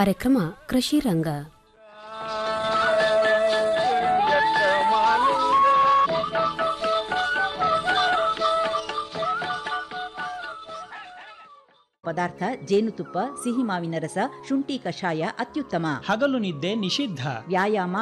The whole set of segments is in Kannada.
ಕಾರ್ಯಕ್ರಮ ಕೃಷಿ ರಂಗ ಪದಾರ್ಥ ಜೇನುತುಪ್ಪ ಸಿಹಿ ಮಾವಿನ ರಸ ಶುಂಠಿ ಕಷಾಯ ಅತ್ಯುತ್ತಮ ಹಗಲು ನಿದ್ದೆ ನಿಷಿದ್ಧ ವ್ಯಾಯಾಮ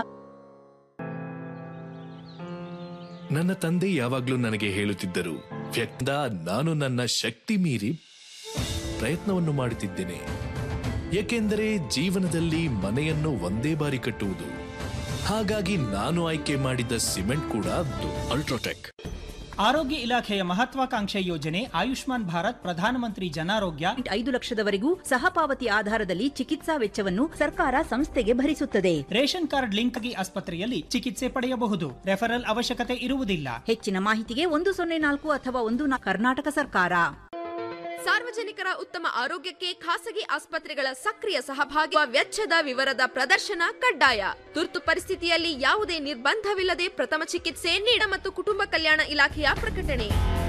ನನ್ನ ತಂದೆ ಯಾವಾಗ್ಲೂ ನನಗೆ ಹೇಳುತ್ತಿದ್ದರು ವ್ಯಕ್ತ ನಾನು ನನ್ನ ಶಕ್ತಿ ಮೀರಿ ಪ್ರಯತ್ನವನ್ನು ಮಾಡುತ್ತಿದ್ದೇನೆ ಏಕೆಂದರೆ ಜೀವನದಲ್ಲಿ ಮನೆಯನ್ನು ಒಂದೇ ಬಾರಿ ಕಟ್ಟುವುದು ಹಾಗಾಗಿ ನಾನು ಆಯ್ಕೆ ಮಾಡಿದ ಸಿಮೆಂಟ್ ಕೂಡ ಅಲ್ಟ್ರಾಟೆಕ್ ಆರೋಗ್ಯ ಇಲಾಖೆಯ ಮಹತ್ವಾಕಾಂಕ್ಷೆ ಯೋಜನೆ ಆಯುಷ್ಮಾನ್ ಭಾರತ್ ಪ್ರಧಾನಮಂತ್ರಿ ಜನಾರೋಗ್ಯ ಐದು ಲಕ್ಷದವರೆಗೂ ಸಹಪಾವತಿ ಆಧಾರದಲ್ಲಿ ಚಿಕಿತ್ಸಾ ವೆಚ್ಚವನ್ನು ಸರ್ಕಾರ ಸಂಸ್ಥೆಗೆ ಭರಿಸುತ್ತದೆ ರೇಷನ್ ಕಾರ್ಡ್ ಲಿಂಕ್ ಆಗಿ ಆಸ್ಪತ್ರೆಯಲ್ಲಿ ಚಿಕಿತ್ಸೆ ಪಡೆಯಬಹುದು ರೆಫರಲ್ ಅವಶ್ಯಕತೆ ಇರುವುದಿಲ್ಲ ಹೆಚ್ಚಿನ ಮಾಹಿತಿಗೆ ಒಂದು ಸೊನ್ನೆ ನಾಲ್ಕು ಅಥವಾ ಒಂದು ನಾ- ಕರ್ನಾಟಕ ಸರ್ಕಾರ ಸಾರ್ವಜನಿಕರ ಉತ್ತಮ ಆರೋಗ್ಯಕ್ಕೆ ಖಾಸಗಿ ಆಸ್ಪತ್ರೆಗಳ ಸಕ್ರಿಯ ಸಹಭಾಗಿ ವೆಚ್ಚದ ವಿವರದ ಪ್ರದರ್ಶನ ಕಡ್ಡಾಯ ತುರ್ತು ಪರಿಸ್ಥಿತಿಯಲ್ಲಿ ಯಾವುದೇ ನಿರ್ಬಂಧವಿಲ್ಲದೆ ಪ್ರಥಮ ಚಿಕಿತ್ಸೆ ನೀಡ ಮತ್ತು ಕುಟುಂಬ ಕಲ್ಯಾಣ ಇಲಾಖೆಯ ಪ್ರಕಟಣೆ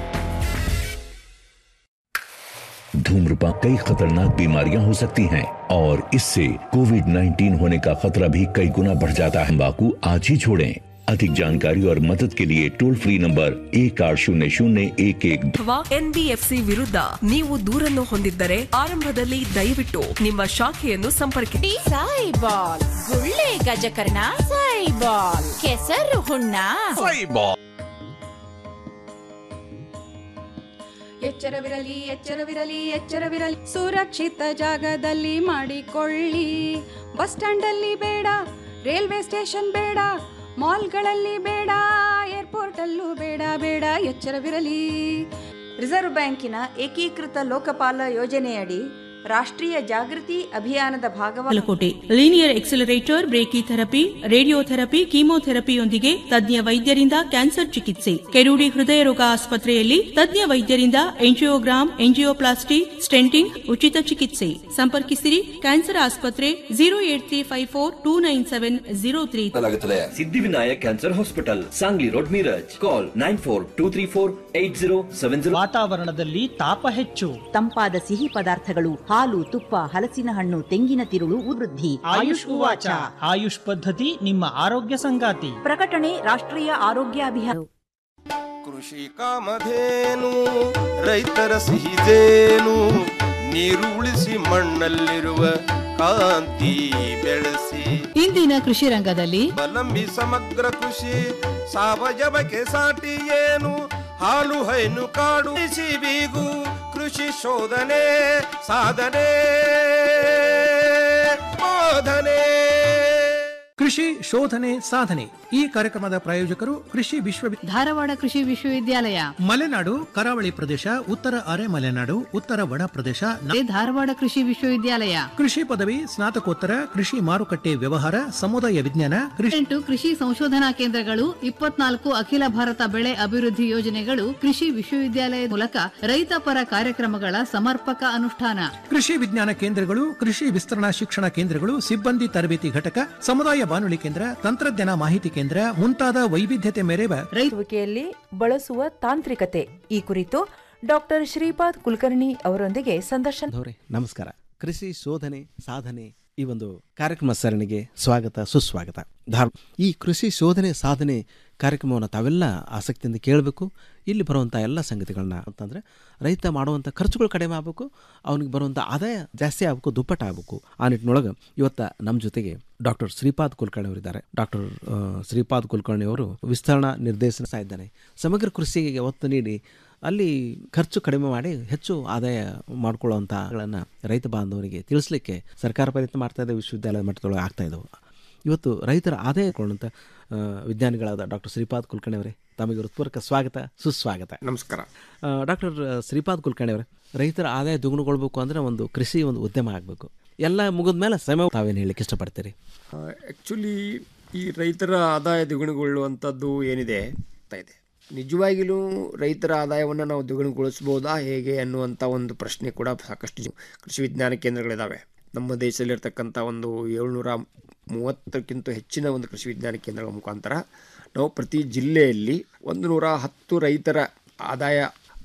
धूम्रपान कई खतरनाक बीमारियां हो सकती हैं और इससे कोविड 19 होने का खतरा भी कई गुना बढ़ जाता है तंबाकू आज ही छोड़ें अधिक जानकारी और मदद के लिए टोल फ्री नंबर एक आठ शून्य शून्य एक एक ಅಥವಾ ಎನ್ಬಿಎಫ್ಸಿ ವಿರುದ್ಧ ನೀವು ದೂರನ್ನು ಹೊಂದಿದ್ದರೆ ಆರಂಭದಲ್ಲಿ ದಯವಿಟ್ಟು ನಿಮ್ಮ ಶಾಖೆಯನ್ನು ಸಂಪರ್ಕಿಸಿ ಸಾಯಿಬಾಲ್ ಗುಳ್ಳೆ ಗಜಕರ್ಣ ಸಾಯಿಬಾಲ್ ಕೆಸರು ಹುಣ್ಣ ಎಚ್ಚರವಿರಲಿ ಎಚ್ಚರವಿರಲಿ ಎಚ್ಚರವಿರಲಿ ಸುರಕ್ಷಿತ ಜಾಗದಲ್ಲಿ ಮಾಡಿಕೊಳ್ಳಿ ಬಸ್ ಸ್ಟ್ಯಾಂಡ್ ಅಲ್ಲಿ ಬೇಡ ರೈಲ್ವೆ ಸ್ಟೇಷನ್ ಬೇಡ ಮಾಲ್ಗಳಲ್ಲಿ ಬೇಡ ಏರ್ಪೋರ್ಟ್ ಅಲ್ಲೂ ಬೇಡ ಬೇಡ ಎಚ್ಚರವಿರಲಿ ರಿಸರ್ವ್ ಬ್ಯಾಂಕಿನ ಏಕೀಕೃತ ಲೋಕಪಾಲ ಯೋಜನೆಯಡಿ ರಾಷ್ಟ್ರೀಯ ಜಾಗೃತಿ ಅಭಿಯಾನದ ಭಾಗವಾಗಿ Bagalkot linear accelerator brachytherapy radiotherapy ಕೀಮೋಥೆರಪಿಯೊಂದಿಗೆ ತಜ್ಞ ವೈದ್ಯರಿಂದ ಕ್ಯಾನ್ಸರ್ ಚಿಕಿತ್ಸೆ ಕೆರೂಡಿ ಹೃದಯ ರೋಗ ಆಸ್ಪತ್ರೆಯಲ್ಲಿ ತಜ್ಞ ವೈದ್ಯರಿಂದ ಎಂಜಿಯೋಗ್ರಾಮ್ ಎಂಜಿಯೋಪ್ಲಾಸ್ಟಿ ಸ್ಟೆಂಟಿಂಗ್ ಉಚಿತ ಚಿಕಿತ್ಸೆ ಸಂಪರ್ಕಿಸಿರಿ ಕ್ಯಾನ್ಸರ್ ಆಸ್ಪತ್ರೆ zero eight three five four two nine seven zero three Siddhivinayak cancer hospital Sangli road Miraj call nine four two three four eight zero seven zero ವಾತಾವರಣದಲ್ಲಿ ತಾಪ ಹೆಚ್ಚು ತಂಪಾದ ಸಿಹಿ ಪದಾರ್ಥಗಳು ಹಾಲು ತುಪ್ಪ ಹಲಸಿನ ಹಣ್ಣು ತೆಂಗಿನ ತಿರುಳು ವೃದ್ಧಿ ಆಯುಷ್ ಉವಾಚ ಆಯುಷ್ ಪದ್ಧತಿ ನಿಮ್ಮ ಆರೋಗ್ಯ ಸಂಗಾತಿ ಪ್ರಕಟಣೆ ರಾಷ್ಟ್ರೀಯ ಆರೋಗ್ಯ ಅಭಿಯಾನ ಕೃಷಿ ಕಾಮಧೇನು ರೈತರ ಸಿಹಿದೇನು ನೀರು ಉಳಿಸಿ ಮಣ್ಣಲ್ಲಿರುವ ಕಾಂತಿ ಬೆಳೆಸಿ ಇಂದಿನ ಕೃಷಿ ರಂಗದಲ್ಲಿ ಬಲಂಬಿ ಸಮಗ್ರ ಕೃಷಿ ಸಾವಯವಕ್ಕೆ ಸಾಟಿ ಏನು ಹಾಲು ಹೈನು ಕಾಡು ಬಿಸಿ ಬೀಗು ಕೃಷಿ ಶೋಧನೆ ಸಾಧನೆ ಬೋಧನೆ ಕೃಷಿ ಶೋಧನೆ ಸಾಧನೆ ಈ ಕಾರ್ಯಕ್ರಮದ ಪ್ರಾಯೋಜಕರು ಕೃಷಿ ವಿಶ್ವವಿದ್ಯಾಲಯ ಧಾರವಾಡ ಕೃಷಿ ವಿಶ್ವವಿದ್ಯಾಲಯ ಮಲೆನಾಡು ಕರಾವಳಿ ಪ್ರದೇಶ ಉತ್ತರ ಅರೆ ಮಲೆನಾಡು ಉತ್ತರ ಒಣ ಪ್ರದೇಶ ನ- ಧಾರವಾಡ ಕೃಷಿ ವಿಶ್ವವಿದ್ಯಾಲಯ ಕೃಷಿ ಪದವಿ ಸ್ನಾತಕೋತ್ತರ ಕೃಷಿ ಮಾರುಕಟ್ಟೆ ವ್ಯವಹಾರ ಸಮುದಾಯ ವಿಜ್ಞಾನ ಕೃಷಿ ಎಂಟು ಕೃಷಿ ಸಂಶೋಧನಾ ಕೇಂದ್ರಗಳು ಇಪ್ಪತ್ನಾಲ್ಕು ಅಖಿಲ ಭಾರತ ಬೆಳೆ ಅಭಿವೃದ್ಧಿ ಯೋಜನೆಗಳು ಕೃಷಿ ವಿಶ್ವವಿದ್ಯಾಲಯದ ಮೂಲಕ ರೈತ ಪರ ಕಾರ್ಯಕ್ರಮಗಳ ಸಮರ್ಪಕ ಅನುಷ್ಠಾನ ಕೃಷಿ ವಿಜ್ಞಾನ ಕೇಂದ್ರಗಳು ಕೃಷಿ ವಿಸ್ತರಣಾ ಶಿಕ್ಷಣ ಕೇಂದ್ರಗಳು ಸಿಬ್ಬಂದಿ ತರಬೇತಿ ಘಟಕ ಸಮುದಾಯ ಬಾನುಲಿ ಕೇಂದ್ರ ತಂತ್ರಜ್ಞಾನ ಮಾಹಿತಿ ಕೇಂದ್ರ ಮುಂತಾದ ವೈವಿಧ್ಯತೆ ಮೇರೆವ ರೈತುವಿಕೆಯಲ್ಲಿ ಬಳಸುವ ತಾಂತ್ರಿಕತೆ ಈ ಕುರಿತು ಡಾಕ್ಟರ್ ಶ್ರೀಪಾದ್ ಕುಲಕರ್ಣಿ ಅವರೊಂದಿಗೆ ಸಂದರ್ಶನ ಅವರೇ ನಮಸ್ಕಾರ ಕೃಷಿ ಶೋಧನೆ ಸಾಧನೆ ಈ ಒಂದು ಕಾರ್ಯಕ್ರಮ ಸರಣಿಗೆ ಸ್ವಾಗತ ಸುಸ್ವಾಗತ ಧಾರ ಈ ಕೃಷಿ ಶೋಧನೆ ಸಾಧನೆ ಕಾರ್ಯಕ್ರಮವನ್ನು ತಾವೆಲ್ಲ ಆಸಕ್ತಿಯಿಂದ ಕೇಳಬೇಕು ಇಲ್ಲಿ ಬರುವಂಥ ಎಲ್ಲ ಸಂಗತಿಗಳನ್ನ ಅಂತಂದರೆ ರೈತ ಮಾಡುವಂಥ ಖರ್ಚುಗಳು ಕಡಿಮೆ ಆಗಬೇಕು ಅವನಿಗೆ ಬರುವಂಥ ಆದಾಯ ಜಾಸ್ತಿ ಆಗಬೇಕು ದುಪ್ಪಟ್ಟು ಆಗಬೇಕು ಆ ನಿಟ್ಟಿನೊಳಗೆ ಇವತ್ತು ನಮ್ಮ ಜೊತೆಗೆ ಡಾಕ್ಟರ್ ಶ್ರೀಪಾದ್ ಕುಲಕರ್ಣಿ ಅವರಿದ್ದಾರೆ ಡಾಕ್ಟರ್ ಶ್ರೀಪಾದ್ ಕುಲಕರ್ಣಿ ಅವರು ವಿಸ್ತರಣಾ ನಿರ್ದೇಶನ ಇದ್ದಾನೆ ಸಮಗ್ರ ಕೃಷಿಗೆ ಒತ್ತು ನೀಡಿ ಅಲ್ಲಿ ಖರ್ಚು ಕಡಿಮೆ ಮಾಡಿ ಹೆಚ್ಚು ಆದಾಯ ಮಾಡ್ಕೊಳ್ಳುವಂಥಗಳನ್ನು ರೈತ ಬಾಂಧವರಿಗೆ ತಿಳಿಸ್ಲಿಕ್ಕೆ ಸರ್ಕಾರ ಪ್ರಯತ್ನ ಮಾಡ್ತಾ ಇದೆ ವಿಶ್ವವಿದ್ಯಾಲಯದ ಮಟ್ಟದೊಳಗೆ ಆಗ್ತಾ ಇದ್ದವು ಇವತ್ತು ರೈತರ ಆದಾಯ ಕೊಳ್ಳುವಂಥ ಆ, ವಿಜ್ಞಾನಿಗಳಾದ ಡಾಕ್ಟರ್ ಶ್ರೀಪಾದ್ ಕುಲಕರ್ಣಿ ಅವರೇ ತಮಗೆ ಹೃತ್ಪೂರ್ವಕ ಸ್ವಾಗತ ಸುಸ್ವಾಗತ ನಮಸ್ಕಾರ ಡಾಕ್ಟರ್ ಶ್ರೀಪಾದ್ ಕುಲಕರ್ಣಿ ಅವರೇ ರೈತರ ಆದಾಯ ದುಗುಣಗೊಳ್ಬೇಕು ಅಂದರೆ ಒಂದು ಕೃಷಿ ಒಂದು ಉದ್ಯಮ ಆಗಬೇಕು ಎಲ್ಲ ಮುಗಿದ ಮೇಲೆ ಸಮಯ ತಾವೇನು ಹೇಳಲಿಕ್ಕೆ ಇಷ್ಟಪಡ್ತೀರಿ ಆ್ಯಕ್ಚುಲಿ ಈ ರೈತರ ಆದಾಯ ದ್ವಿಗುಣಗೊಳ್ಳುವಂಥದ್ದು ಏನಿದೆ ಆಗ್ತಾ ಇದೆ ನಿಜವಾಗಿಯೂ ರೈತರ ಆದಾಯವನ್ನು ನಾವು ದ್ವಿಗುಣಗೊಳಿಸ್ಬೋದಾ ಹೇಗೆ ಅನ್ನುವಂಥ ಒಂದು ಪ್ರಶ್ನೆ ಕೂಡ ಸಾಕಷ್ಟು ಜ- ಕೃಷಿ ವಿಜ್ಞಾನ ಕೇಂದ್ರಗಳಿದ್ದಾವೆ ನಮ್ಮ ದೇಶದಲ್ಲಿರ್ತಕ್ಕಂಥ ಒಂದು ಏಳ್ನೂರ ಮೂವತ್ತಕ್ಕಿಂತ ಹೆಚ್ಚಿನ ಒಂದು ಕೃಷಿ ವಿಜ್ಞಾನ ಕೇಂದ್ರಗಳ ಮುಖಾಂತರ ನಾವು ಪ್ರತಿ ಜಿಲ್ಲೆಯಲ್ಲಿ ಒಂದು ನೂರ ಹತ್ತು ರೈತರ ಆದಾಯ ಎರಡು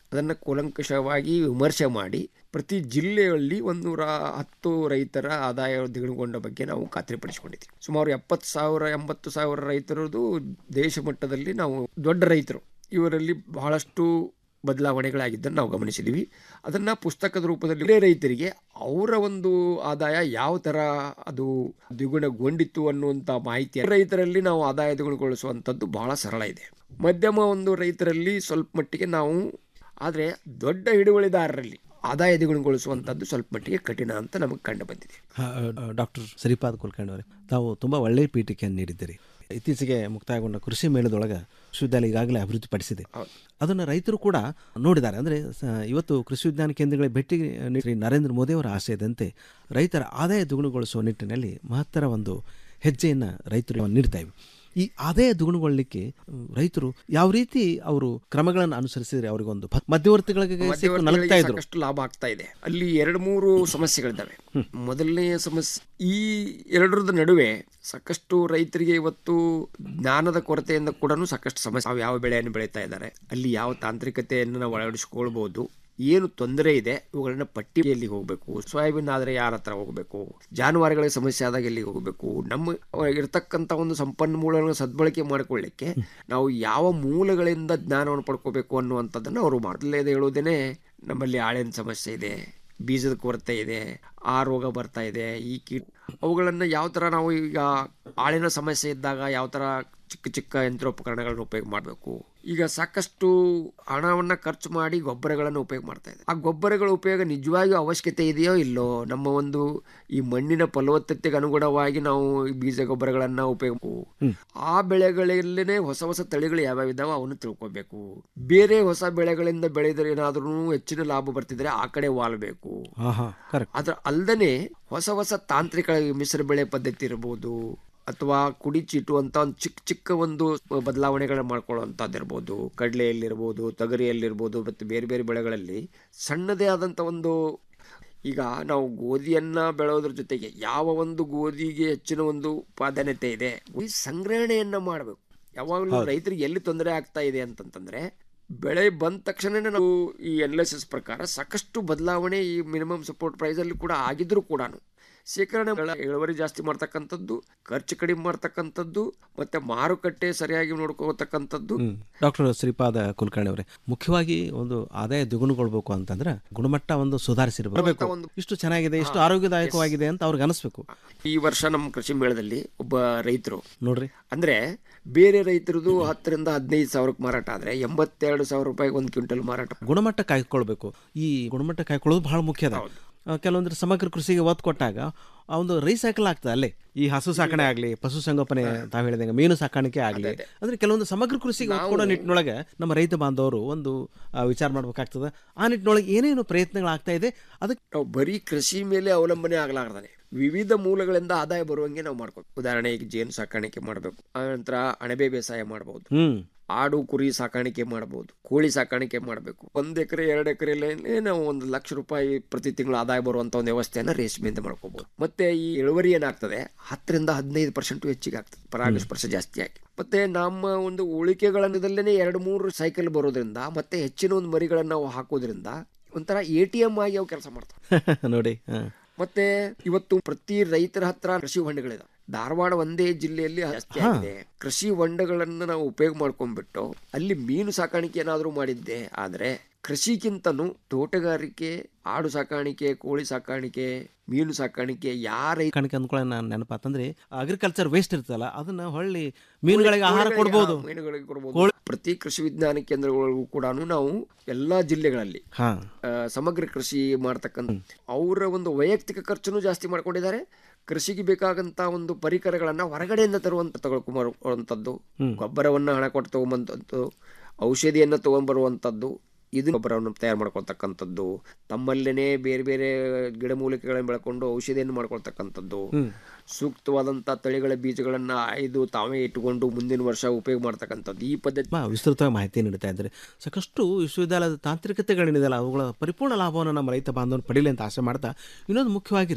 ಅದನ್ನು ಕೂಲಂಕಷವಾಗಿ ವಿಮರ್ಶೆ ಮಾಡಿ ಪ್ರತಿ ಜಿಲ್ಲೆಯಲ್ಲಿ ಒಂದು ನೂರ ಹತ್ತು ರೈತರ ಆದಾಯ ದ್ವಿಗುಣಗೊಂಡ ಬಗ್ಗೆ ನಾವು ಖಾತ್ರಿಪಡಿಸಿಕೊಂಡಿದ್ದೀವಿ ಸುಮಾರು ಎಪ್ಪತ್ತು ಸಾವಿರ ಎಂಬತ್ತು ಸಾವಿರ ರೈತರದು ದೇಶ ಮಟ್ಟದಲ್ಲಿ ನಾವು ದೊಡ್ಡ ರೈತರು ಇವರಲ್ಲಿ ಬಹಳಷ್ಟು ಬದಲಾವಣೆಗಳಾಗಿದ್ದನ್ನು ನಾವು ಗಮನಿಸಿದ್ದೀವಿ ಅದನ್ನು ಪುಸ್ತಕದ ರೂಪದಲ್ಲಿ ಬೇರೆ ರೈತರಿಗೆ ಅವರ ಒಂದು ಆದಾಯ ಯಾವ ಥರ ಅದು ದ್ವಿಗುಣಗೊಂಡಿತ್ತು ಅನ್ನುವಂಥ ಮಾಹಿತಿ ರೈತರಲ್ಲಿ ನಾವು ಆದಾಯ ದ್ವಿಗುಣಗೊಳಿಸುವಂಥದ್ದು ಬಹಳ ಸರಳ ಇದೆ ಮಧ್ಯಮ ಒಂದು ರೈತರಲ್ಲಿ ಸ್ವಲ್ಪ ಮಟ್ಟಿಗೆ ನಾವು ಆದರೆ ದೊಡ್ಡ ಹಿಡುವಳಿದಾರರಲ್ಲಿ ಆದಾಯ ದ್ವಿಗುಣಗೊಳಿಸುವಂಥದ್ದು ಸ್ವಲ್ಪ ಮಟ್ಟಿಗೆ ಕಠಿಣ ಅಂತ ನಮಗೆ ಕಂಡು ಬಂದಿದೆ ಡಾಕ್ಟರ್ ಶ್ರೀಪಾದ್ ಕುಲಕರ್ಣಿ ಅವರೇ ತಾವು ತುಂಬ ಒಳ್ಳೆಯ ಪೀಠಿಕೆಯನ್ನು ನೀಡಿದ್ದೀರಿ ಇತ್ತೀಚೆಗೆ ಮುಕ್ತಾಯಗೊಂಡ ಕೃಷಿ ಮೇಳದೊಳಗೆ ವಿಶ್ವವಿದ್ಯಾಲಯ ಈಗಾಗಲೇ ಅಭಿವೃದ್ಧಿಪಡಿಸಿದೆ ಅದನ್ನು ರೈತರು ಕೂಡ ನೋಡಿದ್ದಾರೆ ಅಂದರೆ ಇವತ್ತು ಕೃಷಿ ವಿಜ್ಞಾನ ಕೇಂದ್ರಗಳಿಗೆ ಭೇಟಿ ನೀಡಿ ನರೇಂದ್ರ ಮೋದಿ ಅವರ ಆಶಯದಂತೆ ರೈತರ ಆದಾಯ ದ್ವಿಗುಣಗೊಳಿಸುವ ನಿಟ್ಟಿನಲ್ಲಿ ಮಹತ್ತರ ಒಂದು ಹೆಜ್ಜೆಯನ್ನು ರೈತರು ನೀಡ್ತಾ ಇವೆ ಈ ಆದಾಯ ದ್ವಿಗುಣಗೊಳ್ಳಲಿಕ್ಕೆ ರೈತರು ಯಾವ ರೀತಿ ಅವರು ಕ್ರಮಗಳನ್ನು ಅನುಸರಿಸಿದ್ರೆ ಅವರಿಗೊಂದು ಮಧ್ಯವರ್ತಿಗಳಿಗೆ ಸಿಕ್ಕು ನಲಗ್ತಾ ಮಧ್ಯವರ್ತಿಗಳಿಗೆ ಇದ್ರು ಸಾಕಷ್ಟು ಲಾಭ ಆಗ್ತಾ ಇದೆ ಅಲ್ಲಿ ಎರಡು ಮೂರು ಸಮಸ್ಯೆಗಳಿದ್ದಾವೆ ಮೊದಲನೇ ಸಮಸ್ಯೆ ಈ ಎರಡರದ ನಡುವೆ ಸಾಕಷ್ಟು ರೈತರಿಗೆ ಇವತ್ತು ಜ್ಞಾನದ ಕೊರತೆಯಿಂದ ಕೂಡ ಸಾಕಷ್ಟು ಸಮಸ್ಯೆ ತಾವು ಯಾವ ಬೆಳೆಯನ್ನು ಬೆಳೀತಾ ಇದ್ದಾರೆ ಅಲ್ಲಿ ಯಾವ ತಾಂತ್ರಿಕತೆಯನ್ನು ನಾವು ಅಳವಡಿಸಿಕೊಳ್ಬಹುದು ಏನು ತೊಂದರೆ ಇದೆ ಇವುಗಳನ್ನ ಪಟ್ಟಿಯಲ್ಲಿ ಹೋಗಬೇಕು ಸೋಯಾಬೀನ್ ಆದರೆ ಯಾರ ಹತ್ರ ಹೋಗಬೇಕು ಜಾನುವಾರುಗಳಿಗೆ ಸಮಸ್ಯೆ ಆದಾಗ ಎಲ್ಲಿಗೆ ಹೋಗಬೇಕು ನಮ್ಮ ಇರತಕ್ಕಂಥ ಒಂದು ಸಂಪನ್ಮೂಲಗಳನ್ನು ಸದ್ಬಳಕೆ ಮಾಡಿಕೊಳ್ಳಿಕ್ಕೆ ನಾವು ಯಾವ ಮೂಲಗಳಿಂದ ಜ್ಞಾನವನ್ನು ಪಡ್ಕೋಬೇಕು ಅನ್ನುವಂಥದ್ದನ್ನು ಅವರು ಮಾಡಲೇದೆ ಹೇಳುವುದೇನೆ ನಮ್ಮಲ್ಲಿ ಆಳಿನ ಸಮಸ್ಯೆ ಇದೆ ಬೀಜದ ಕೊರತೆ ಇದೆ ಆ ರೋಗ ಬರ್ತಾ ಇದೆ ಈ ಕೀಟ ಅವುಗಳನ್ನು ಯಾವ ಥರ ನಾವು ಈಗ ಆಳಿನ ಸಮಸ್ಯೆ ಇದ್ದಾಗ ಯಾವ ಥರ ಚಿಕ್ಕ ಚಿಕ್ಕ ಯಂತ್ರೋಪಕರಣಗಳನ್ನು ಉಪಯೋಗ ಮಾಡಬೇಕು ಈಗ ಸಾಕಷ್ಟು ಹಣವನ್ನು ಖರ್ಚು ಮಾಡಿ ಗೊಬ್ಬರಗಳನ್ನು ಉಪಯೋಗ ಮಾಡ್ತಾ ಇದೆ ಆ ಗೊಬ್ಬರಗಳ ಉಪಯೋಗ ನಿಜವಾಗಿಯೂ ಅವಶ್ಯಕತೆ ಇದೆಯೋ ಇಲ್ಲೋ ನಮ್ಮ ಒಂದು ಈ ಮಣ್ಣಿನ ಫಲವತ್ತತೆಗೆ ಅನುಗುಣವಾಗಿ ನಾವು ಈ ಬೀಜ ಗೊಬ್ಬರಗಳನ್ನು ಉಪಯೋಗ ಆ ಬೆಳೆಗಳಲ್ಲೇ ಹೊಸ ಹೊಸ ತಳಿಗಳು ಯಾವ್ಯಾವ ಇದಾವೆ ಅವನ್ನ ತಿಳ್ಕೊಬೇಕು ಬೇರೆ ಹೊಸ ಬೆಳೆಗಳಿಂದ ಬೆಳೆದರೆ ಏನಾದ್ರೂ ಹೆಚ್ಚಿನ ಲಾಭ ಬರ್ತಿದ್ರೆ ಆ ಕಡೆ ವಾಲ್ಬೇಕು ಹಾಂ ಹಾಂ ಕರೆಕ್ಟ್ ಅದ್ರ ಅಲ್ದನೆ ಹೊಸ ಹೊಸ ತಾಂತ್ರಿಕ ಮಿಶ್ರ ಬೆಳೆ ಪದ್ಧತಿ ಇರ್ಬೋದು ಅಥವಾ ಕುಡಿ ಚೀಟು ಅಂತ ಒಂದು ಚಿಕ್ಕ ಚಿಕ್ಕ ಒಂದು ಬದಲಾವಣೆಗಳನ್ನ ಮಾಡ್ಕೊಳ್ಳುವಂಥದ್ದು ಇರ್ಬೋದು ಕಡಲೆಯಲ್ಲಿರ್ಬೋದು ತೊಗರಿಯಲ್ಲಿರ್ಬೋದು ಮತ್ತು ಬೇರೆ ಬೇರೆ ಬೆಳೆಗಳಲ್ಲಿ ಸಣ್ಣದೇ ಆದಂಥ ಒಂದು ಈಗ ನಾವು ಗೋಧಿಯನ್ನ ಬೆಳೆಯೋದ್ರ ಜೊತೆಗೆ ಯಾವ ಒಂದು ಗೋಧಿಗೆ ಹೆಚ್ಚಿನ ಒಂದು ಪ್ರಾಧಾನ್ಯತೆ ಇದೆ ಈ ಸಂಗ್ರಹಣೆಯನ್ನ ಮಾಡಬೇಕು ಯಾವಾಗಲೂ ಹೌದು. ರೈತರಿಗೆ ಎಲ್ಲಿ ತೊಂದರೆ ಆಗ್ತಾ ಇದೆ ಅಂತಂತಂದ್ರೆ ಬೆಳೆ ಬಂದ ತಕ್ಷಣನೇ ನಾವು ಈ ಅನಾಲಿಸಿಸ್ ಪ್ರಕಾರ ಸಾಕಷ್ಟು ಬದಲಾವಣೆ ಈ ಮಿನಿಮಮ್ ಸಪೋರ್ಟ್ ಪ್ರೈಸ್ ಅಲ್ಲಿ ಕೂಡ ಆಗಿದ್ರು ಕೂಡ ಶೇಖರಣೆ ಇಳುವರಿ ಜಾಸ್ತಿ ಮಾಡ್ತಕ್ಕಂಥದ್ದು ಖರ್ಚು ಕಡಿಮೆ ಮಾಡ್ತಕ್ಕಂಥದ್ದು ಮತ್ತೆ ಮಾರುಕಟ್ಟೆ ಸರಿಯಾಗಿ ನೋಡ್ಕೋತಕ್ಕಂಥದ್ದು ಡಾಕ್ಟರ್ ಶ್ರೀಪಾದ ಕುಲಕರ್ಣಿ ಅವರೇ ಮುಖ್ಯವಾಗಿ ಒಂದು ಆದಾಯ ದ್ವಿಗುಣಗೊಳ್ಬೇಕು ಅಂತಂದ್ರೆ ಗುಣಮಟ್ಟ ಒಂದು ಸುಧಾರಿಸಿರ್ಬೇಕು ಇಷ್ಟು ಚೆನ್ನಾಗಿದೆ ಇಷ್ಟು ಆರೋಗ್ಯದಾಯಕವಾಗಿದೆ ಅಂತ ಅವ್ರಿಗೆ ಅನಿಸ್ಬೇಕು ಈ ವರ್ಷ ನಮ್ಮ ಕೃಷಿ ಮೇಳದಲ್ಲಿ ಒಬ್ಬ ರೈತರು ನೋಡ್ರಿ ಅಂದ್ರೆ ಬೇರೆ ರೈತರದು ಹತ್ತರಿಂದ ಹದಿನೈದು ಸಾವಿರಕ್ಕೆ ಮಾರಾಟ ಆದ್ರೆ ಎಂಬತ್ತೆರಡು ಸಾವಿರ ರೂಪಾಯಿಗೆ ಒಂದು ಕ್ವಿಂಟಲ್ ಮಾರಾಟ ಗುಣಮಟ್ಟ ಕಾಯ್ಕೊಳ್ಬೇಕು ಈ ಗುಣಮಟ್ಟ ಕಾಯ್ಕೊಳ್ಳೋದು ಬಹಳ ಮುಖ್ಯ ಅದ ಆ, ಕೆಲವೊಂದ್ರೆ ಸಮಗ್ರ ಕೃಷಿಗೆ ಒತ್ತು ಕೊಟ್ಟಾಗ ಆ ಒಂದು ರೀಸೈಕಲ್ ಆಗ್ತದೆ ಅಲ್ಲೇ ಈ ಹಸು ಸಾಕಣೆ ಆಗಲಿ ಪಶು ಸಂಗೋಪನೆ ತಾವು ಹೇಳಿದಂಗೆ ಮೀನು ಸಾಕಾಣಿಕೆ ಆಗಲಿ ಅಂದ್ರೆ ಕೆಲವೊಂದು ಸಮಗ್ರ ಕೃಷಿಗೆ ಒತ್ತು ಕೊಡೋ ನಿಟ್ಟಿನೊಳಗೆ ನಮ್ಮ ರೈತ ಬಾಂಧವರು ಒಂದು ಆ, ವಿಚಾರ ಮಾಡ್ಬೇಕಾಗ್ತದೆ ಆ ನಿಟ್ಟಿನೊಳಗೆ ಏನೇನು ಪ್ರಯತ್ನಗಳಾಗ್ತಾ ಇದೆ ಅದಕ್ಕೆ ನಾವು ಬರೀ ಕೃಷಿ ಮೇಲೆ ಅವಲಂಬನೆ ಆಗ್ಲಾರ್ದಾನೆ ವಿವಿಧ ಮೂಲಗಳಿಂದ ಆದಾಯ ಬರುವಂಗೆ ನಾವು ಮಾಡ್ಬೇಕು ಉದಾಹರಣೆಗೆ ಜೇನು ಸಾಕಾಣಿಕೆ ಮಾಡಬೇಕು ಆನಂತರ ಅಣಬೆ ಬೇಸಾಯ ಮಾಡಬಹುದು ಹ್ಮ್ ಆಡು ಕುರಿ ಸಾಕಾಣಿಕೆ ಮಾಡಬಹುದು ಕೋಳಿ ಸಾಕಾಣಿಕೆ ಮಾಡಬೇಕು ಒಂದ್ ಎಕರೆ ಎರಡು ಎಕರೆಲ್ಲೇ ನಾವು ಒಂದು ಲಕ್ಷ ರೂಪಾಯಿ ಪ್ರತಿ ತಿಂಗಳು ಆದಾಯ ಬರುವಂತ ಒಂದು ವ್ಯವಸ್ಥೆಯನ್ನ ರೇಷ್ಮೆಯಿಂದ ಮಾಡ್ಕೋಬಹುದು ಮತ್ತೆ ಈ ಇಳುವರಿ ಏನಾಗ್ತದೆ ಹತ್ತರಿಂದ ಹದಿನೈದು ಪರ್ಸೆಂಟ್ ಹೆಚ್ಚಿಗೆ ಆಗ್ತದೆ ಪರಾಗಸ್ಪರ್ಶ ಜಾಸ್ತಿ ಆಗಿ ಮತ್ತೆ ನಮ್ಮ ಒಂದು ಉಳಿಕೆಗಳನ್ನದಲ್ಲೇ ಎರಡು ಮೂರು ಸೈಕಲ್ ಬರೋದ್ರಿಂದ ಮತ್ತೆ ಹೆಚ್ಚಿನ ಒಂದು ಮರಿಗಳನ್ನ ನಾವು ಹಾಕೋದ್ರಿಂದ ಒಂಥರ ಎ ಟಿ ಎಂ ಆಗಿ ಅವು ಕೆಲಸ ಮಾಡ್ತಾವೆ ನೋಡಿ ಹಾ. ಮತ್ತೆ ಇವತ್ತು ಪ್ರತಿ ರೈತರ ಹತ್ರ ಕೃಷಿ ಹೊಂಡಗಳಿದಾವೆ ಧಾರವಾಡ ಒಂದೇ ಜಿಲ್ಲೆಯಲ್ಲಿ ಜಾಸ್ತಿ ಹಾ. ಆಗಿದೆ ಕೃಷಿ ಹೊಂಡಗಳನ್ನ ನಾವು ಉಪಯೋಗ ಮಾಡ್ಕೊಂಡ್ಬಿಟ್ಟು ಅಲ್ಲಿ ಮೀನು ಸಾಕಾಣಿಕೆ ಏನಾದರೂ ಮಾಡಿದ್ದೆ ಆದ್ರೆ ಕೃಷಿಗಿಂತನೂ ತೋಟಗಾರಿಕೆ ಆಡು ಸಾಕಾಣಿಕೆ ಕೋಳಿ ಸಾಕಾಣಿಕೆ ಮೀನು ಸಾಕಾಣಿಕೆ ಯಾರ ಸಾಕಾಣಿಕೆ ಅಂದ್ಕೊಳ್ಳೋ ನಾನು ನೆನಪಾತಂದ್ರೆ ಅಗ್ರಿಕಲ್ಚರ್ ವೇಸ್ಟ್ ಇರ್ತಲ್ಲ ಅದನ್ನ ಹೊಳ್ಳಿ ಮೀನುಗಳಿಗೆ ಆಹಾರ ಕೊಡ್ಬೋದು ಮೀನುಗಳಿಗೆ ಕೊಡ್ಬೋದು ಪ್ರತಿ ಕೃಷಿ ವಿಜ್ಞಾನ ಕೇಂದ್ರಗಳಿಗೂ ಕೂಡ ನಾವು ಎಲ್ಲಾ ಜಿಲ್ಲೆಗಳಲ್ಲಿ ಹಾ ಆ, ಸಮಗ್ರ ಕೃಷಿ ಮಾಡ್ತಕ್ಕಂಥ ಅವರ ಒಂದು ವೈಯಕ್ತಿಕ ಖರ್ಚನ್ನು ಜಾಸ್ತಿ ಮಾಡ್ಕೊಂಡಿದ್ದಾರೆ ಕೃಷಿಗೆ ಬೇಕಾಗಂತ ಒಂದು ಪರಿಕರಗಳನ್ನ ಹೊರಗಡೆಯಿಂದ ತರುವಂತ ತಗೊಳ್ಕೊಂಬರುವಂಥದ್ದು ಹ್ಮ್. ಗೊಬ್ಬರವನ್ನ ಹಣ ಕೊಟ್ಟು ತಗೊಂಬಂತದ್ದು ಔಷಧಿಯನ್ನ ತಗೊಂಡ್ಬರುವಂಥದ್ದು ಇದು ಗೊಬ್ಬರವನ್ನು ತಯಾರು ಮಾಡ್ಕೊಳ್ತಕ್ಕಂಥದ್ದು ತಮ್ಮಲ್ಲೇನೆ ಬೇರೆ ಬೇರೆ ಗಿಡಮೂಲಿಕೆಗಳನ್ನು ಬೆಳ್ಕೊಂಡು ಔಷಧಿಯನ್ನು ಮಾಡ್ಕೊಳ್ತಕ್ಕಂಥದ್ದು ಹ್ಮ್. ಸೂಕ್ತವಾದಂಥ ತಳಿಗಳ ಬೀಜಗಳನ್ನ ಆಯ್ದು ತಾವೇ ಇಟ್ಟುಕೊಂಡು ಮುಂದಿನ ವರ್ಷ ಉಪಯೋಗ ಮಾಡ್ತಕ್ಕಂಥದ್ದು ಈ ಪದ್ಧತಿ ತುಂಬ ವಿಸ್ತೃತವಾಗಿ ಮಾಹಿತಿ ನೀಡ್ತಾ ಇದ್ದಾರೆ ಸಾಕಷ್ಟು ವಿಶ್ವವಿದ್ಯಾಲಯದ ತಾಂತ್ರಿಕತೆಗಳೇನಿದೆಯಲ್ಲ ಅವುಗಳ ಪರಿಪೂರ್ಣ ಲಾಭವನ್ನು ನಮ್ಮ ರೈತ ಬಾಂಧವನು ಪಡೀಲಿ ಅಂತ ಆಸೆ ಮಾಡ್ತಾ ಇನ್ನೊಂದು ಮುಖ್ಯವಾಗಿ ರೀ